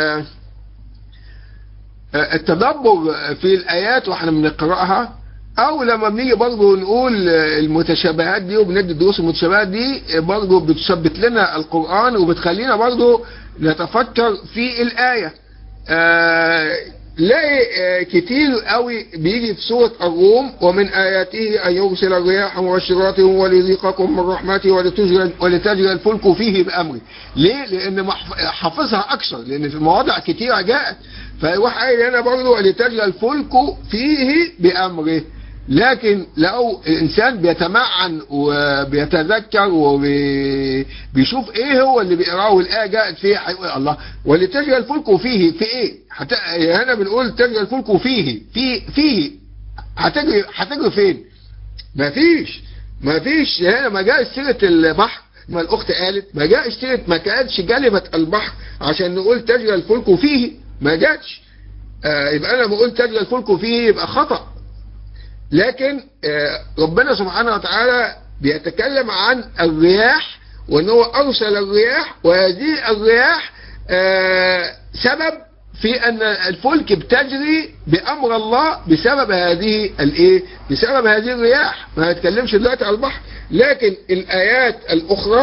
التدبر في الآيات واحنا بنقرأها او لما بنيجي برضه نقول المتشابهات دي وبندي دروس المتشابهات دي برضه بتثبت لنا القرآن وبتخلينا برضه نتفكر في الآية آه لاقي كتير قوي بيجي في سورة الروم ومن آياته أن يرسل الرياح مبشرات وليذيقكم من رحمته ولتجري, ولتجري الفلك فيه بأمره ليه؟ لأن حافظها أكثر لأن في مواضع كتيرة جاءت فيروح قايل هنا برضه ولتجري الفلك فيه بأمره لكن لو الإنسان بيتمعن وبيتذكر وبيشوف إيه هو اللي بيقراه الآية جاءت فيه هيقول الله ولتجري الفلك فيه في إيه؟ حت... هنا بنقول تجري الفلك فيه في فيه هتجري هتجري فين؟ مفيش مفيش هنا ما جاء سيرة البحر ما الأخت قالت ما جاء سيرة ما كانتش جلبة البحر عشان نقول تجري الفلك فيه ما جاتش آه يبقى أنا لما قلت تجري الفلك فيه يبقى خطأ لكن ربنا سبحانه وتعالى بيتكلم عن الرياح وان هو ارسل الرياح وهذه الرياح سبب في ان الفلك بتجري بامر الله بسبب هذه الايه بسبب هذه الرياح ما نتكلمش دلوقتي على البحر لكن الايات الاخرى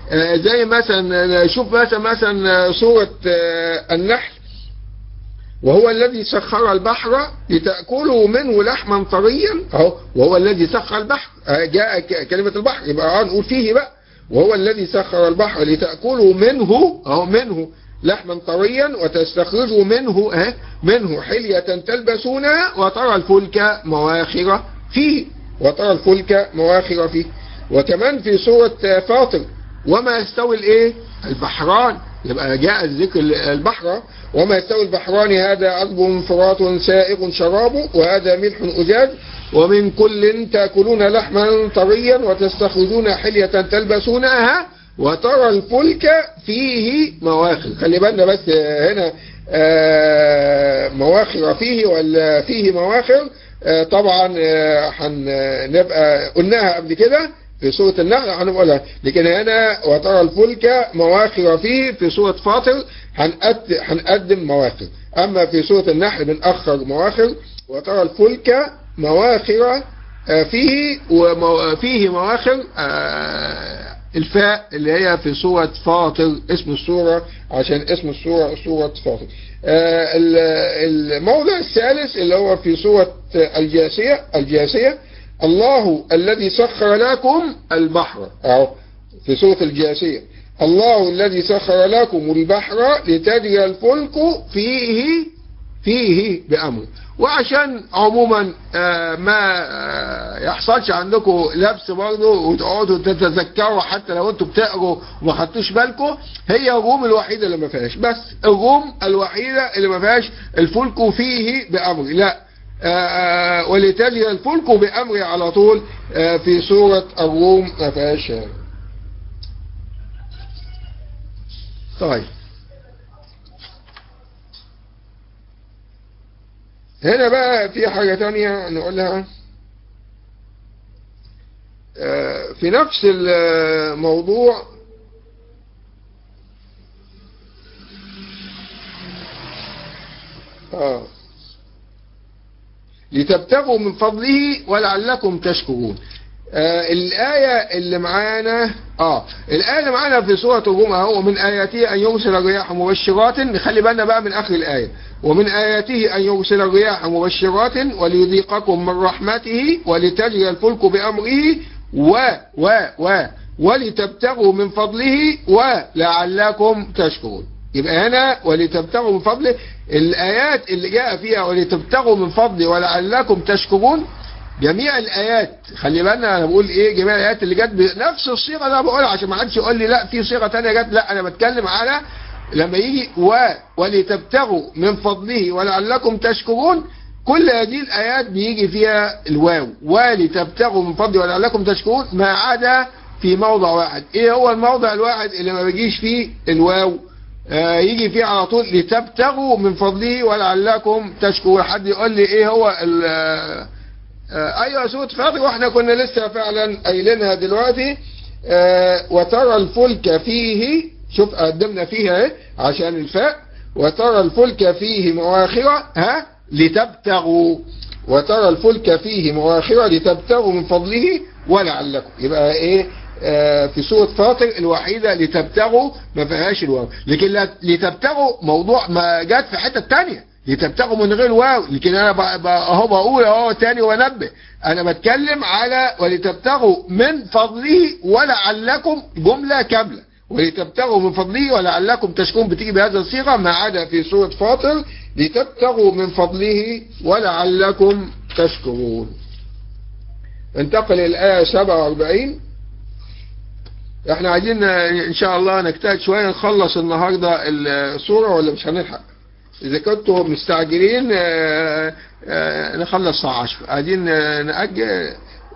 آه، زي مثلا شوف مثلا مثلا سورة آه، النحل وهو الذي سخر البحر لتأكلوا منه لحما طريا اهو وهو الذي سخر البحر آه، جاء ك- كلمة البحر يبقى اه نقول فيه بقى وهو الذي سخر البحر لتأكلوا منه اهو منه لحما طريا وتستخرجوا منه اه منه حلية تلبسونها وترى الفلك مواخر فيه وترى الفلك مواخر فيه وكمان في سورة آه، فاطر وما يستوي الايه البحران يبقى جاء الذكر البحر وما يستوي البحران هذا عذب فرات سائغ شرابه وهذا ملح أجاج ومن كل تأكلون لحما طريا وتستخرجون حلية تلبسونها وترى الفلك فيه مواخر خلي بالنا بس هنا آه، مواخر فيه ولا فيه مواخر آه، طبعا آه، هنبقى قلناها قبل كده في سورة النحل هنقولها لكن هنا وترى الفلك مواخر فيه في سورة فاطر هنقد- هنقدم مواخر أما في سورة النحل بنأخر مواخر وترى الفلك مواخر آه، فيه وفيه مواخر آه، الفاء اللي هي في سورة فاطر اسم السورة عشان اسم السورة سورة فاطر آه، ال- الموضع الثالث اللي هو في سورة الجاسية الجاسية الله الذي سخر لكم البحر أهو في سورة الجاسية الله الذي سخر لكم البحر لتجري الفلك فيه فيه بأمر وعشان عموما آه، ما آه، يحصلش عندكم لبس برضه وتقعدوا تتذكروا حتى لو انتوا بتقروا وما خدتوش بالكم هي الروم الوحيده اللي ما فيهاش بس الروم الوحيده اللي ما فيهاش الفلك فيه بأمر لا آه، آه، ولتجري الفلك بأمر على طول آه، في سورة الروم ما فيهاش هذا. طيب هنا بقى في حاجة تانية نقولها آه، في نفس الموضوع آه لتبتغوا من فضله ولعلكم تشكرون آه الآية اللي معانا اه الآية اللي معانا في سورة الروم اهو ومن آياته أن يرسل الرياح مبشرات نخلي بالنا بقى من آخر الآية ومن آياته أن يرسل الرياح مبشرات وليذيقكم من رحمته ولتجري الفلك بأمره و و و ولتبتغوا من فضله ولعلكم تشكرون يبقى هنا ولتبتغوا من فضله الآيات اللي جاء فيها ولتبتغوا من فضله ولعلكم تشكرون جميع الآيات خلي بالنا أنا بقول إيه جميع الآيات اللي جت بنفس الصيغة اللي أنا بقولها عشان ما حدش يقول لي لا في صيغة تانية جت لا أنا بتكلم على لما يجي و ولتبتغوا من فضله ولعلكم تشكرون كل هذه الآيات بيجي فيها الواو ولتبتغوا من فضله ولعلكم تشكرون ما عدا في موضع واحد ايه هو الموضع الواحد اللي ما بيجيش فيه الواو آه يجي فيه على طول لتبتغوا من فضله ولعلكم تشكرون حد يقول لي ايه هو ال آه آه ايوه سورة فاطر واحنا كنا لسه فعلا قايلينها دلوقتي آه وترى الفلك فيه شوف قدمنا فيها ايه عشان الفاء وترى الفلك فيه مواخرة ها لتبتغوا وترى الفلك فيه مواخرة لتبتغوا من فضله ولعلكم يبقى ايه آه في سورة فاطر الوحيدة لتبتغوا ما فيهاش الواو لكن لا- لتبتغوا موضوع ما جات في حتة تانية لتبتغوا من غير واو لكن انا ب- ب- اهو بقول اهو تاني وانبه انا بتكلم على ولتبتغوا من فضله ولعلكم جملة كاملة ولتبتغوا من فضله ولعلكم تشكرون بتيجي بهذا الصيغة ما عدا في سورة فاطر لتبتغوا من فضله ولعلكم تشكرون انتقل إلى الآية 47 احنا عايزين ان شاء الله نجتهد شوية نخلص النهاردة السورة ولا مش هنلحق اذا كنتوا مستعجلين آه، آه، نخلص الساعة 10 عايزين آه، نأجل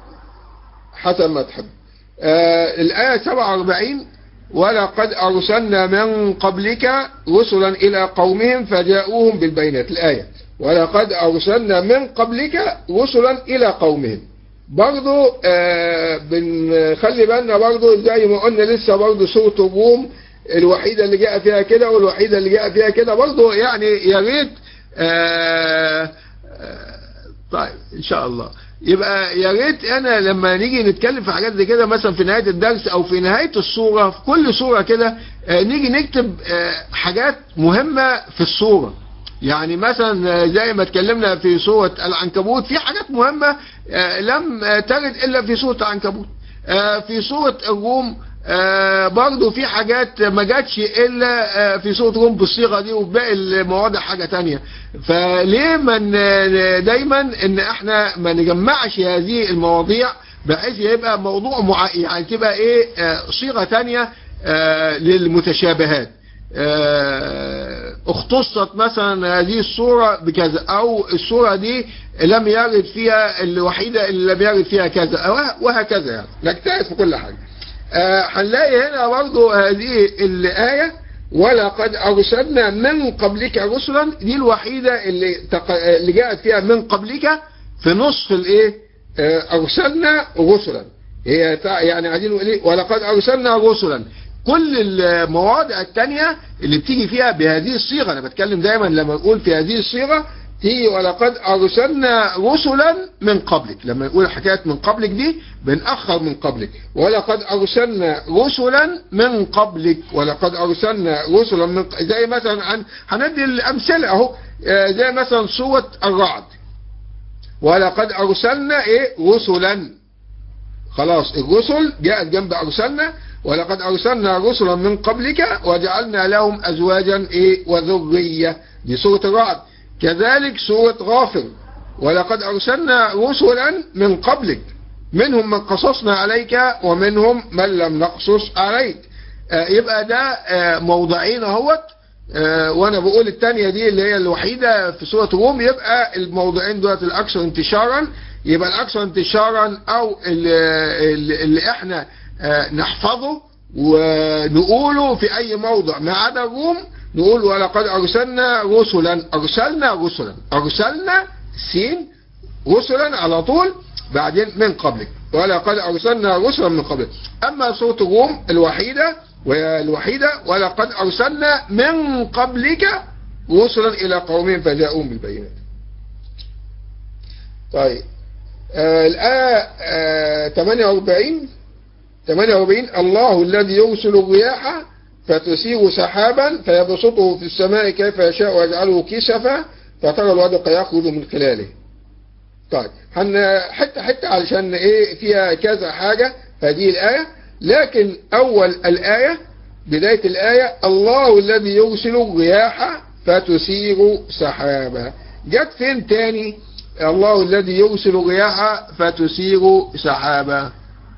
حسب ما تحب آه، الآية 47 ولقد أرسلنا من قبلك رسلا إلى قومهم فجاءوهم بالبينات الآية ولقد أرسلنا من قبلك رسلا إلى قومهم برضو آه بنخلي بالنا برضو زي ما قلنا لسه برضو سورة الروم الوحيدة اللي جاء فيها كده والوحيدة اللي جاء فيها كده برضو يعني يا ريت آه آه طيب ان شاء الله يبقى يا ريت انا لما نيجي نتكلم في حاجات زي كده مثلا في نهايه الدرس او في نهايه الصوره في كل صوره كده آه، نيجي نكتب آه، حاجات مهمه في الصوره يعني مثلا آه، زي ما اتكلمنا في سوره العنكبوت في حاجات مهمه آه، لم آه، ترد الا في سوره العنكبوت آه، في سوره الروم آه، برضو في حاجات ما جاتش الا آه، في سوره روم بالصيغه دي وفي باقي المواضع حاجه تانية فليه ما ن- دايما ان احنا ما نجمعش هذه المواضيع بحيث يبقى موضوع مع... يعني تبقى ايه آه، صيغه تانية آه، للمتشابهات آه، اختصت مثلا هذه الصورة بكذا او الصورة دي لم يرد فيها الوحيدة اللي لم يرد فيها كذا وه- وهكذا يعني نجتهد في كل حاجة آه، هنلاقي هنا برضو هذه الآية ولقد أرسلنا من قبلك رسلا دي الوحيدة اللي, تق... اللي جاءت فيها من قبلك في نصف الايه آه، أرسلنا رسلا هي تع- يعني عايزين نقول ايه ولقد أرسلنا رسلا كل المواضع التانية اللي بتيجي فيها بهذه الصيغة أنا بتكلم دايما لما نقول في هذه الصيغة تيجي ولقد أرسلنا رسلا من قبلك لما نقول حكاية من قبلك دي بنأخر من قبلك ولقد أرسلنا رسلا من قبلك ولقد أرسلنا رسلا من ق- زي مثلا عن هندي الأمثلة أهو آه، زي مثلا سورة الرعد ولقد أرسلنا إيه رسلا خلاص الرسل جاءت جنب أرسلنا ولقد أرسلنا رسلا من قبلك وجعلنا لهم أزواجا إيه وذرية دي سورة الرعد كذلك سورة غافر ولقد أرسلنا رسلا من قبلك منهم من قصصنا عليك ومنهم من لم نقصص عليك آه يبقى ده آه موضعين اهوت آه وانا بقول الثانيه دي اللي هي الوحيده في سوره الروم يبقى الموضعين دولت الاكثر انتشارا يبقى الاكثر انتشارا او اللي, اللي اللي احنا آه نحفظه ونقوله في اي موضع ما عدا الروم نقول ولقد ارسلنا رسلا ارسلنا رسلا ارسلنا سين رسلا على طول بعدين من قبلك ولقد ارسلنا رسلا من قبلك اما سوره الروم الوحيده وهي الوحيده ولقد ارسلنا من قبلك رسلا الى قومهم فجاءوهم بالبينات طيب آه الآية آه 48 48 الله الذي يرسل الرياح فتسير سحابا فيبسطه في السماء كيف يشاء ويجعله كسفا فترى الودق يخرج من خلاله طيب هن حتى حتى علشان ايه فيها كذا حاجة هذه الآية لكن أول الآية بداية الآية الله الذي يرسل الرياح فتسير سحابا جت فين تاني الله الذي يرسل الرياح فتسير سحابا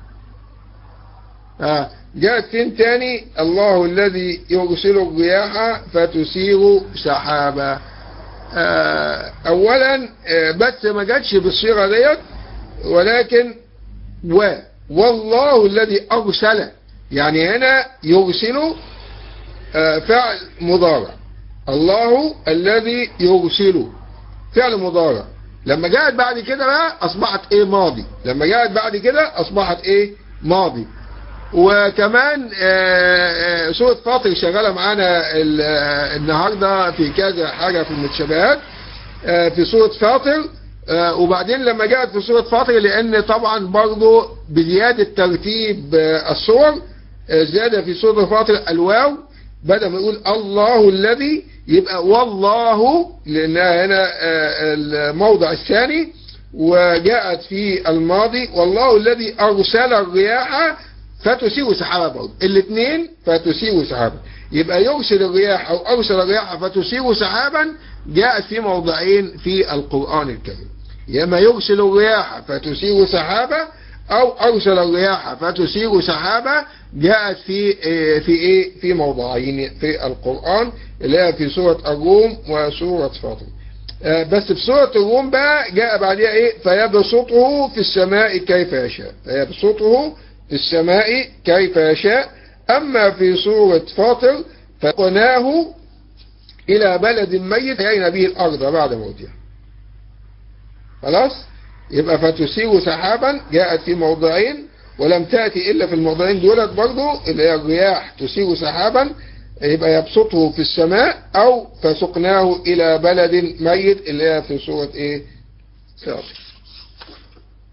آه جاءت فين تاني الله الذي يرسل الرياح فتسير سحابا آه اولا آه بس ما جاتش بالصيغه ديت ولكن و والله الذي ارسل يعني هنا يرسل آه فعل مضارع الله الذي يرسل فعل مضارع لما جاءت بعد كده بقى اصبحت ايه ماضي لما جاءت بعد كده اصبحت ايه ماضي وكمان سورة فاطر شغالة معانا النهاردة في كذا حاجة في المتشابهات في سورة فاطر وبعدين لما جاءت في سورة فاطر لأن طبعا برضو بزيادة ترتيب الصور زيادة في سورة فاطر الواو بدل ما يقول الله الذي يبقى والله لأنها هنا الموضع الثاني وجاءت في الماضي والله الذي أرسل الرياح فتسير سحابا برضه الاثنين فتسير سحابا يبقى يرسل الرياح او ارسل الرياح فتسير سحابا جاءت في موضعين في القرآن الكريم يا اما يرسل الرياح فتسير سحابا او ارسل الرياح فتسير سحابا جاءت في في ايه في موضعين في القرآن اللي هي في سورة الروم وسورة فاطر بس في سورة الروم بقى جاء بعدها ايه فيبسطه في السماء كيف يشاء فيبسطه في السماء كيف يشاء أما في سورة فاطر فقناه إلى بلد ميت يأين به الأرض بعد موتها خلاص يبقى فتسير سحابا جاءت في موضعين ولم تأتي إلا في الموضعين دولت برضو اللي هي الرياح تسير سحابا يبقى يبسطه في السماء أو فسقناه إلى بلد ميت اللي هي في سورة إيه فاطر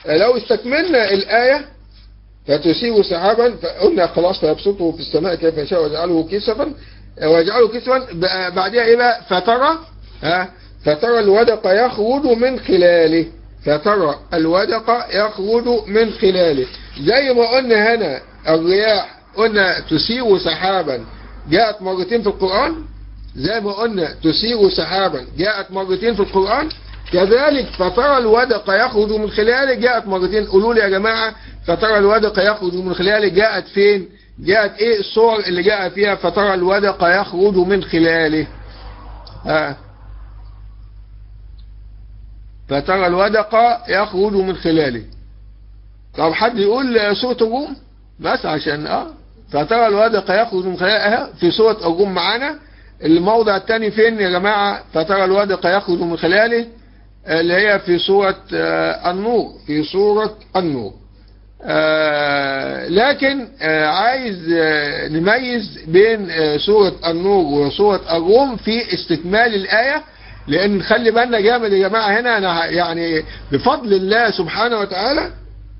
لو استكملنا الآية فتسير سحابا فقلنا خلاص فيبسطه في السماء كيف يشاء ويجعله كسفا ويجعله كسفا بعدها ايه بقى فترى ها فترى الودق يخرج من خلاله فترى الودق يخرج من خلاله زي ما قلنا هنا الرياح قلنا تسير سحابا جاءت مرتين في القرآن زي ما قلنا تسير سحابا جاءت مرتين في القرآن كذلك فترى الودق يخرج من خلاله جاءت مرتين قولوا لي يا جماعة فترى الودق يخرج من خلاله جاءت فين جاءت ايه الصور اللي جاء فيها فترى الودق يخرج من خلاله ها فترى الودق يخرج من خلاله طب حد يقول سورة الروم بس عشان اه فترى الودق يخرج من خلاله في سورة الروم معانا الموضع الثاني فين يا جماعة فترى الودق يخرج من خلاله اللي هي في سورة آه النور في سورة النور آه لكن آه عايز نميز بين سورة النور وسورة الروم في استكمال الآية لأن خلي بالنا جامد يا جماعة هنا أنا يعني بفضل الله سبحانه وتعالى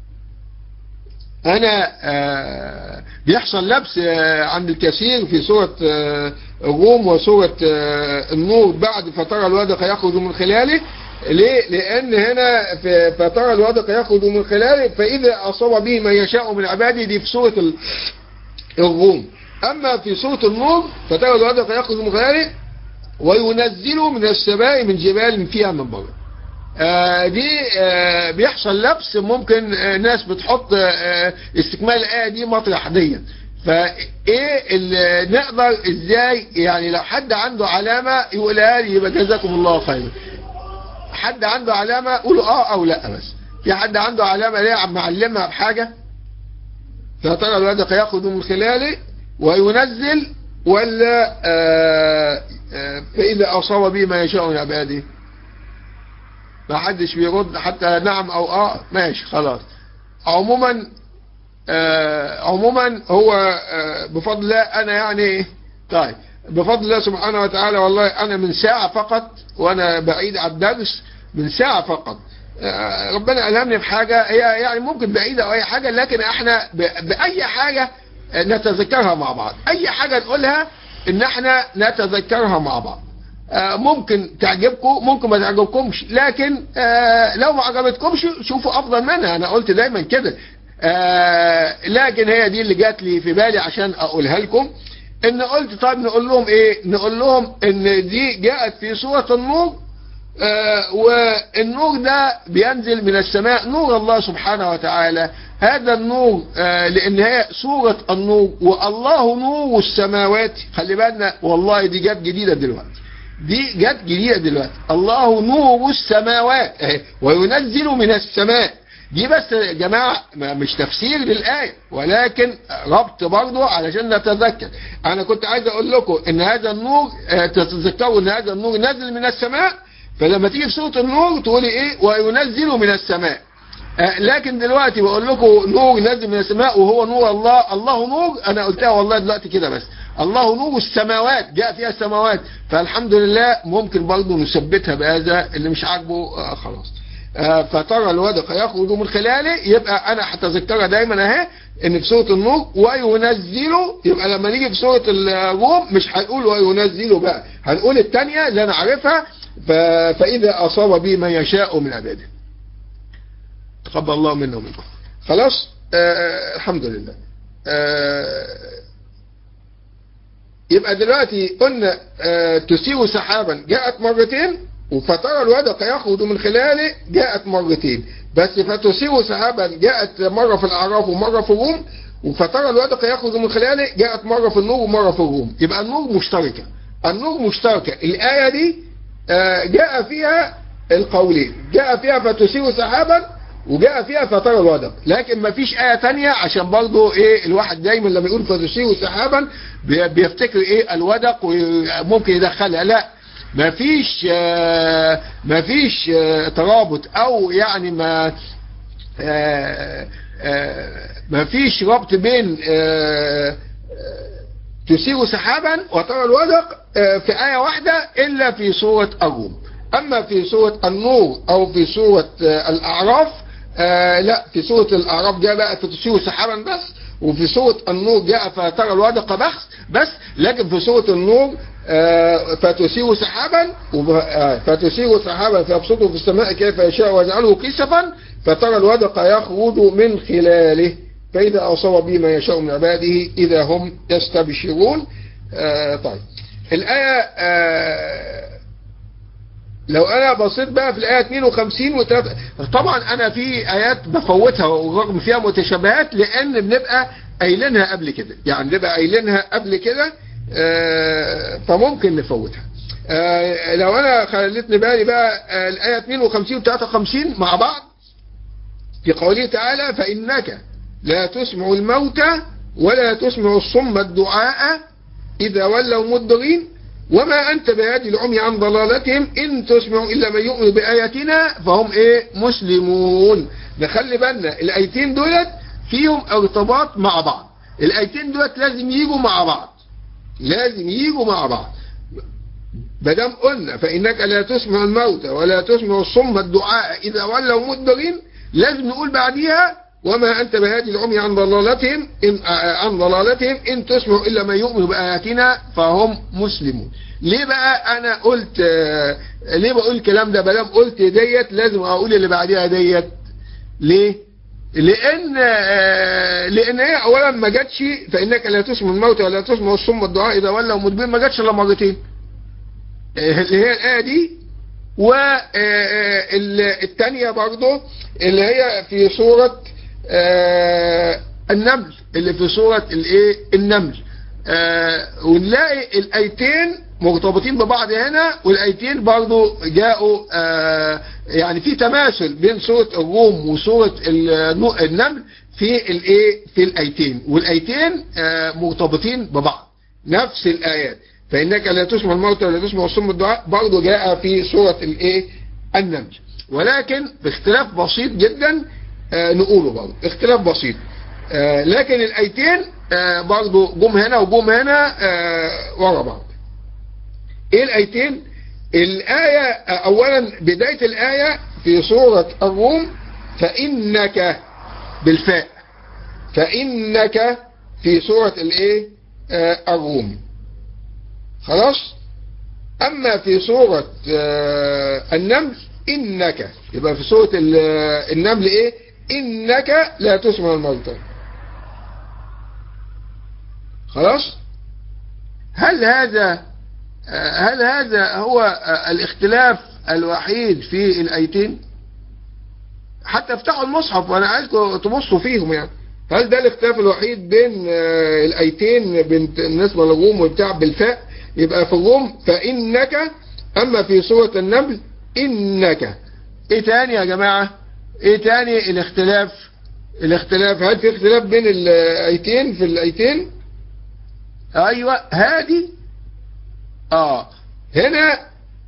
أنا بيحصل لبس عند الكثير في سورة الروم وسورة النور بعد فترى الودق يخرج من خلاله ليه؟ لأن هنا في فترى الودق يخرج من خلاله فإذا أصاب به من يشاء من عباده دي في سورة الروم أما في سورة النور فترى الودق يخرج من خلاله وينزل من السماء من جبال فيها من بره آه دي آه بيحصل لبس ممكن آه ناس بتحط استكمال الآية دي مطرح دي فايه اللي نقدر ازاي يعني لو حد عنده علامة يقولها لي يبقى جزاكم الله خيرا حد عنده علامة قولوا اه او لا بس في حد عنده علامة ليه عم معلمها بحاجة فترى الودق ياخذ من خلاله وينزل ولا آآ آآ فإذا أصاب به ما يشاء من عباده ما حدش بيرد حتى نعم أو آه ماشي خلاص عموما عموما هو بفضل الله أنا يعني طيب بفضل الله سبحانه وتعالى والله أنا من ساعة فقط وأنا بعيد عن الدرس من ساعة فقط ربنا ألهمني بحاجة هي يعني ممكن بعيدة أو أي حاجة لكن احنا بأي حاجة نتذكرها مع بعض اي حاجة نقولها ان احنا نتذكرها مع بعض ممكن تعجبكم ممكن ما تعجبكمش لكن لو ما عجبتكمش شوفوا افضل منها انا قلت دايما كده لكن هي دي اللي جات لي في بالي عشان اقولها لكم ان قلت طيب نقول لهم ايه نقول لهم ان دي جاءت في سورة النور آه والنور ده بينزل من السماء نور الله سبحانه وتعالى هذا النور آه لان هي سورة النور والله نور السماوات خلي بالنا والله دي جت جديدة دلوقتي دي جت جديدة دلوقتي الله نور السماوات وينزل من السماء دي بس يا جماعة مش تفسير للآية ولكن ربط برضه علشان نتذكر أنا كنت عايز أقول لكم إن هذا النور تتذكروا إن هذا النور نزل من السماء فلما تيجي في سورة النور تقولي إيه وينزل من السماء لكن دلوقتي بقول لكم نور نزل من السماء وهو نور الله الله نور أنا قلتها والله دلوقتي كده بس الله نور السماوات جاء فيها السماوات فالحمد لله ممكن برضه نثبتها بهذا اللي مش عاجبه خلاص فترى الودق يخرج من خلاله يبقى انا هتذكرها دايما اهي ان في سوره النور وينزل يبقى لما نيجي في سوره الروم مش هنقول وينزل بقى هنقول الثانيه اللي انا عارفها فاذا اصاب به من يشاء من عباده تقبل الله منا ومنكم خلاص آه الحمد لله آه يبقى دلوقتي قلنا آه تسير سحابا جاءت مرتين وفترى الودق يخرج من خلاله جاءت مرتين بس فتسير سحابا جاءت مرة في الأعراف ومرة في الروم وفترى الودق يخرج من خلاله جاءت مرة في النور ومرة في الروم يبقى النور مشتركة النور مشتركة الآية دي جاء فيها القولين جاء فيها فتسير سحابا وجاء فيها فترى الودق لكن ما فيش آية تانية عشان برضو ايه الواحد دايما لما يقول فتسير سحابا بيفتكر ايه الودق وممكن يدخلها لا ما فيش آه ما فيش آه ترابط او يعني ما آه ما فيش ربط بين تسير سحابا وترى الودق في آية واحدة إلا في سورة الروم أما في سورة النور أو في سورة الأعراف آه لا في سورة الأعراف جاء بقى فتسير سحابا بس وفي سورة النور جاء فترى الودق بس بس لكن في سورة النور آه فتسير سحابا وب- آه فتسير سحابا فيبسطه في السماء كيف يشاء ويجعله كسفا فترى الودق يخرج من خلاله فإذا أصاب به ما يشاء من عباده إذا هم يستبشرون آه طيب الآية آه لو انا بصيت بقى في الايه 52 و طبعا انا في ايات بفوتها ورغم فيها متشابهات لان بنبقى قايلينها قبل كده يعني بنبقى قايلينها قبل كده آه، فممكن نفوتها آه، لو انا خليتني بالي بقى آه، الايه 52 و 53 مع بعض في قوله تعالى فانك لا تسمع الموتى ولا تسمع الصم الدعاء اذا ولوا مدبرين وما أنت بهادي العمي عن ضلالتهم إن تسمع إلا من يؤمن بآياتنا فهم إيه مسلمون نخلي بالنا الآيتين دولت فيهم ارتباط مع بعض الآيتين دولت لازم يجوا مع بعض لازم يجوا مع بعض مادام قلنا فإنك لا تسمع الموتى ولا تسمع الصم الدعاء إذا ولوا مدبرين لازم نقول بعديها وما أنت بهادي العمي عن ضلالتهم إن عن ضلالتهم إن تسمع إلا من يؤمن بآياتنا فهم مسلمون ليه بقى أنا قلت آه، ليه بقول الكلام ده بلام قلت ديت لازم أقول اللي بعديها ديت ليه لأن آه، لأن هي أولا ما جاتش فإنك لا تسمع الموتى ولا تسمع الصم الدعاء إذا ولوا مدبرين ما جاتش إلا مرتين آه، اللي هي الآية دي والثانية برضو اللي هي في سورة آه، النمل اللي في سورة الايه النمل آه، ونلاقي الايتين مرتبطين ببعض هنا والايتين برضو جاءوا آه، يعني في تماثل بين سورة الروم وسورة النو- النمل في الايه في الايتين والايتين آه، مرتبطين ببعض نفس الايات فانك لا تسمع الموتى ولا تسمع الصم الدعاء برضو جاء في سورة الايه النمل ولكن باختلاف بسيط جدا آه، نقوله برضه اختلاف بسيط آه، لكن الايتين آه، برضه جم هنا وجم هنا آه، ورا بعض ايه الايتين الايه آه، اولا بدايه الايه في سوره الروم فانك بالفاء فانك في سوره الايه آه، الروم خلاص اما في سوره آه، النمل انك يبقى في سوره ال- النمل ايه انك لا تسمع الموتى خلاص هل هذا آه، هل هذا هو آه، الاختلاف الوحيد في الايتين حتى افتحوا المصحف وانا عايزكم تبصوا فيهم يعني هل ده الاختلاف الوحيد بين آه، الايتين بين بالنسبه للروم وبتاع بالفاء يبقى في الروم فانك اما في سوره النمل انك ايه تاني يا جماعه ايه تاني الاختلاف الاختلاف هل في اختلاف بين الايتين في الايتين ايوه هادي اه هنا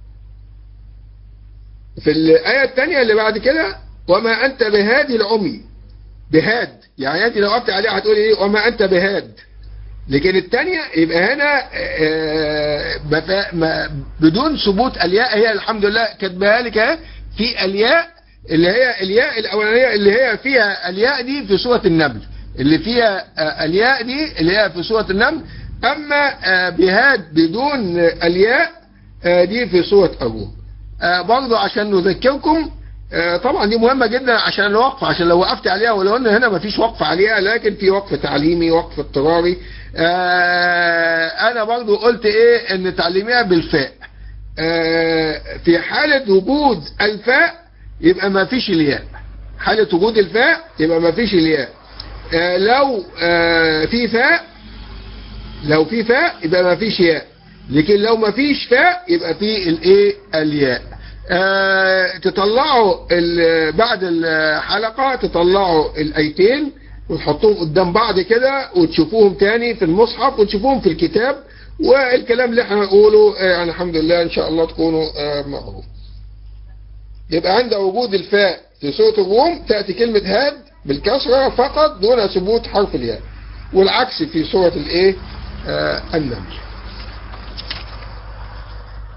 في الآية الثانية اللي بعد كده وما أنت بهادي العمي بهاد يعني أنت لو وقفت عليها هتقول إيه وما أنت بهاد لكن الثانية يبقى هنا آه، بفا- ما- بدون ثبوت الياء هي الحمد لله كاتباها لك اهي في الياء اللي هي الياء الأولانية اللي هي فيها الياء دي في سورة النمل اللي فيها آه، الياء دي اللي هي في سورة النمل أما آه، بهاد بدون الياء آه، دي في سورة الروم آه، برضو عشان نذكركم آه، طبعا دي مهمة جدا عشان الوقف عشان لو وقفت عليها ولو ان هنا مفيش وقف عليها لكن في وقف تعليمي وقف اضطراري آه، انا برضو قلت ايه ان تعليميها بالفاء آه، في حالة وجود الفاء يبقى مفيش الياء حالة وجود الفاء يبقى مفيش الياء آه، لو آه، في فاء لو في فاء يبقى ما فيش ياء لكن لو ما فيش فاء يبقى في الايه الياء آه تطلعوا ال- بعد الحلقة تطلعوا الايتين وتحطوهم قدام بعض كده وتشوفوهم تاني في المصحف وتشوفوهم في الكتاب والكلام اللي احنا نقوله آه، يعني الحمد لله ان شاء الله تكونوا آه معروف يبقى عند وجود الفاء في سورة الروم تأتي كلمة هاد بالكسرة فقط دون ثبوت حرف الياء والعكس في سورة الايه آه النمل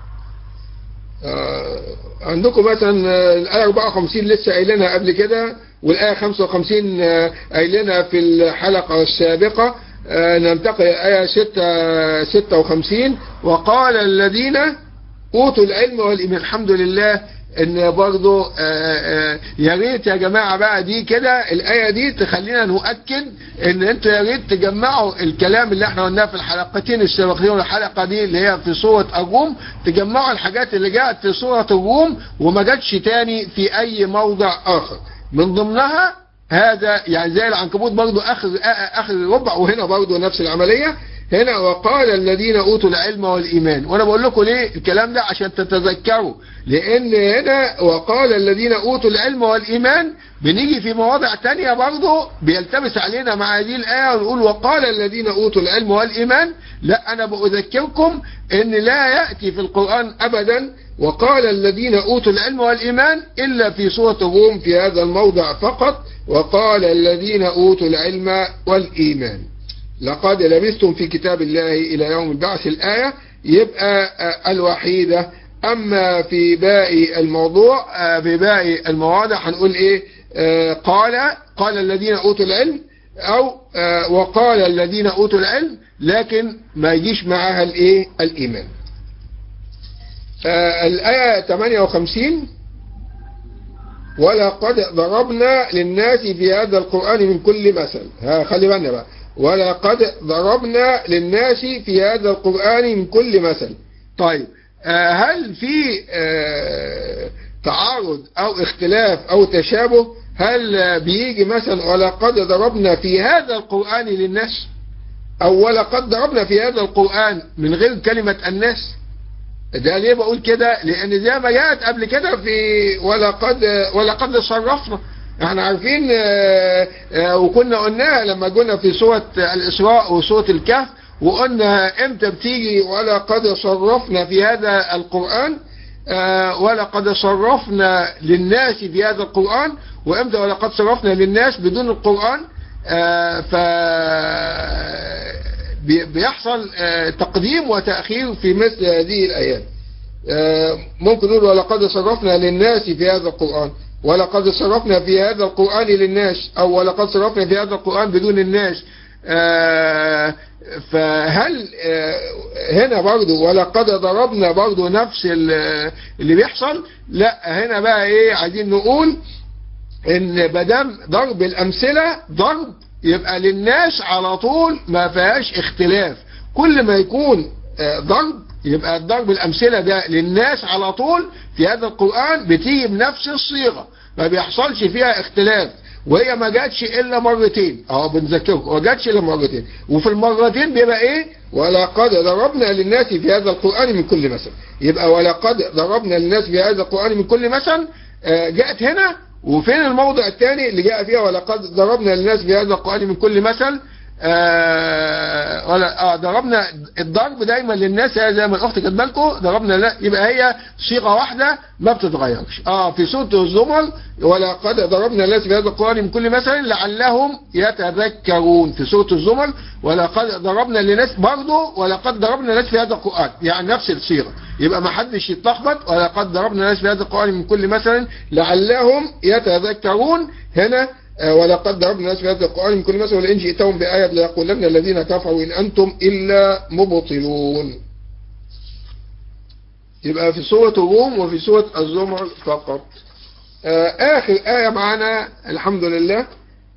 آه عندكم مثلا آه، الآية 54 لسه قايلينها قبل كده والآية 55 آه، قايلنا في الحلقة السابقة آه، ننتقل الآية 6 56 وقال الذين أوتوا العلم والإيمان الحمد لله ان برضو آه، آه، يا ريت يا جماعة بقى دي كده الآية دي تخلينا نؤكد ان انتوا يا ريت تجمعوا الكلام اللي احنا قلناه في الحلقتين السابقين والحلقة دي اللي هي في سورة الروم تجمعوا الحاجات اللي جاءت في سورة الروم وما جاتش تاني في اي موضع اخر من ضمنها هذا يعني زي العنكبوت برضو اخر اخر ربع وهنا برضو نفس العملية هنا وقال الذين اوتوا العلم والايمان وانا بقول لكم ليه الكلام ده عشان تتذكروا لان هنا وقال الذين اوتوا العلم والايمان بنيجي في مواضع تانية برضه بيلتبس علينا مع هذه الايه ونقول وقال الذين اوتوا العلم والايمان لا انا بذكركم ان لا ياتي في القران ابدا وقال الذين اوتوا العلم والايمان الا في سوره الروم في هذا الموضع فقط وقال الذين اوتوا العلم والايمان لقد لبثتم في كتاب الله إلى يوم البعث الآية يبقى الوحيدة أما في باقي الموضوع في باقي المواضع هنقول إيه قال قال الذين أوتوا العلم أو وقال الذين أوتوا العلم لكن ما يجيش معاها الإيه الإيمان الآية 58 ولقد ضربنا للناس في هذا القرآن من كل مثل ها خلي بالنا بقى ولقد ضربنا للناس في هذا القرآن من كل مثل طيب هل في تعارض أو اختلاف أو تشابه هل بيجي مثلا ولقد ضربنا في هذا القرآن للناس أو ولقد ضربنا في هذا القرآن من غير كلمة الناس ده ليه بقول كده لأن زي ما جاءت قبل كده في ولقد ولقد صرفنا احنا عارفين اه اه وكنا قلناها لما قلنا في سورة الإسراء وسورة الكهف وقلنا امتى بتيجي ولقد صرفنا في هذا القرآن اه ولقد صرفنا للناس في هذا القرآن وامتى ولقد صرفنا للناس بدون القرآن ف بيحصل تقديم وتأخير في مثل هذه الآيات ممكن نقول ولقد صرفنا للناس في هذا القرآن ولقد صرفنا في هذا القرآن للناس أو ولقد صرفنا في هذا القرآن بدون الناس آه فهل آه هنا برضو ولقد ضربنا برضو نفس اللي بيحصل لا هنا بقى ايه عايزين نقول ان بدم ضرب الامثلة ضرب يبقى للناس على طول ما فيهاش اختلاف كل ما يكون آه ضرب يبقى الضرب الامثلة ده للناس على طول في هذا القرآن بتيجي بنفس الصيغة ما بيحصلش فيها اختلاف وهي ما جاتش الا مرتين اهو بنذكركم ما جاتش الا مرتين وفي المرتين بيبقى ايه ولقد ضربنا للناس في هذا القران من كل مثل يبقى ولقد ضربنا للناس في هذا القران من كل مثل آه جاءت هنا وفين الموضع الثاني اللي جاء فيها ولقد ضربنا للناس في هذا القران من كل مثل آه ولا اه ضربنا الضرب دايما للناس زي ما الاخت كاتبه لكم ضربنا لا يبقى هي صيغه واحده ما بتتغيرش اه في سوره الزمر ولقد ضربنا للناس في هذا القران من كل مثل لعلهم يتذكرون في سوره الزمر ولقد ضربنا للناس برضه ولقد ضربنا للناس في هذا القران يعني نفس الصيغه يبقى ما حدش يتلخبط ولقد ضربنا للناس في هذا القران من كل مثل لعلهم يتذكرون هنا ولقد ضربنا الناس في هذا القرآن من كل مثل ولئن جئتهم بآية ليقولن الذين كفروا إن أنتم إلا مبطلون يبقى في سورة الروم وفي سورة الزمر فقط آخر آية معنا الحمد لله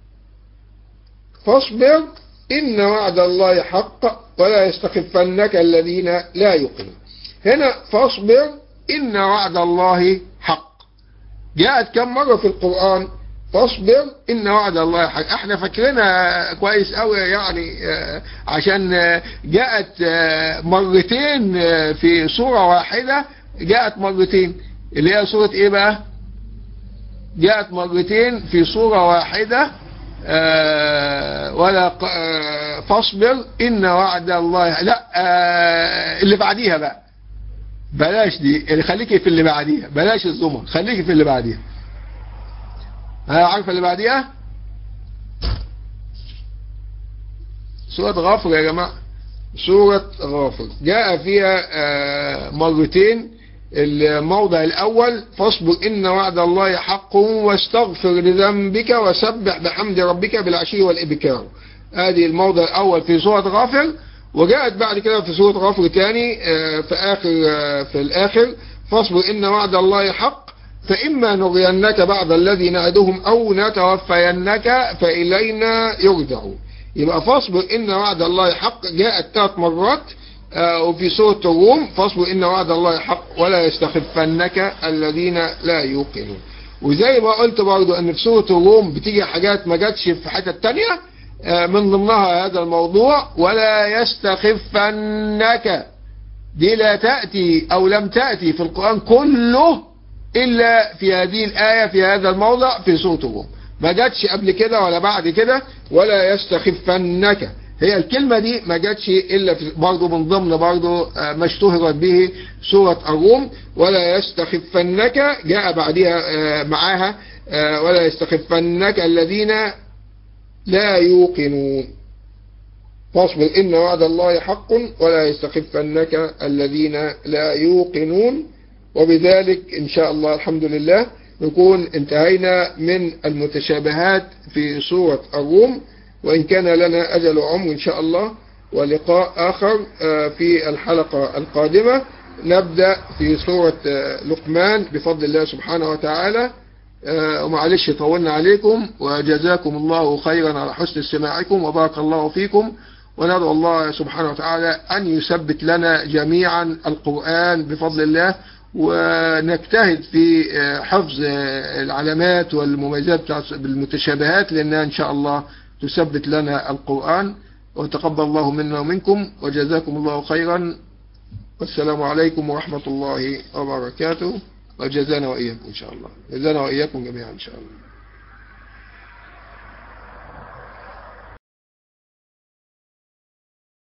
فاصبر إن وعد الله حق ولا يستخفنك الذين لا يقيمون هنا فاصبر إن وعد الله حق جاءت كم مرة في القرآن فاصبر ان وعد الله حق احنا فاكرينها كويس قوي يعني عشان جاءت مرتين في سورة واحدة جاءت مرتين اللي هي سورة ايه بقى جاءت مرتين في سورة واحدة ولا فاصبر ان وعد الله لا اللي بعديها بقى بلاش دي اللي خليكي في اللي بعديها بلاش الزمر خليكي في اللي بعديها ها عارفه اللي بعديها سورة غافر يا جماعة سورة غافر جاء فيها مرتين الموضع الأول فاصبر إن وعد الله حق واستغفر لذنبك وسبح بحمد ربك بالعشي والإبكار هذه الموضع الأول في سورة غافر وجاءت بعد كده في سورة غافر تاني في آخر في الآخر فاصبر إن وعد الله حق فإما نرينك بعض الذي نعدهم أو نتوفينك فإلينا يرجعون يبقى فاصبر إن وعد الله حق جاءت ثلاث مرات وفي سورة الروم فاصبر إن وعد الله حق ولا يستخفنك الذين لا يوقنون وزي ما قلت برضو أن في سورة الروم بتيجي حاجات ما جاتش في حتة تانية من ضمنها هذا الموضوع ولا يستخفنك دي لا تأتي أو لم تأتي في القرآن كله إلا في هذه الآية في هذا الموضع في سورة الروم ما جاتش قبل كده ولا بعد كده ولا يستخفنك هي الكلمة دي ما جاتش إلا برضه من ضمن برضه ما اشتهرت به سورة الروم ولا يستخفنك جاء بعدها معاها ولا يستخفنك الذين لا يوقنون فاصبر إن وعد الله حق ولا يستخفنك الذين لا يوقنون وبذلك إن شاء الله الحمد لله نكون انتهينا من المتشابهات في سورة الروم وإن كان لنا أجل عمر إن شاء الله ولقاء آخر في الحلقة القادمة نبدأ في سورة لقمان بفضل الله سبحانه وتعالى ومعلش طولنا عليكم وجزاكم الله خيرا على حسن استماعكم وبارك الله فيكم وندعو الله سبحانه وتعالى أن يثبت لنا جميعا القرآن بفضل الله ونجتهد في حفظ العلامات والمميزات بالمتشابهات لأنها إن شاء الله تثبت لنا القرآن وتقبل الله منا ومنكم وجزاكم الله خيرا والسلام عليكم ورحمة الله وبركاته وجزانا وإياكم إن شاء الله جزانا وإياكم جميعا إن شاء الله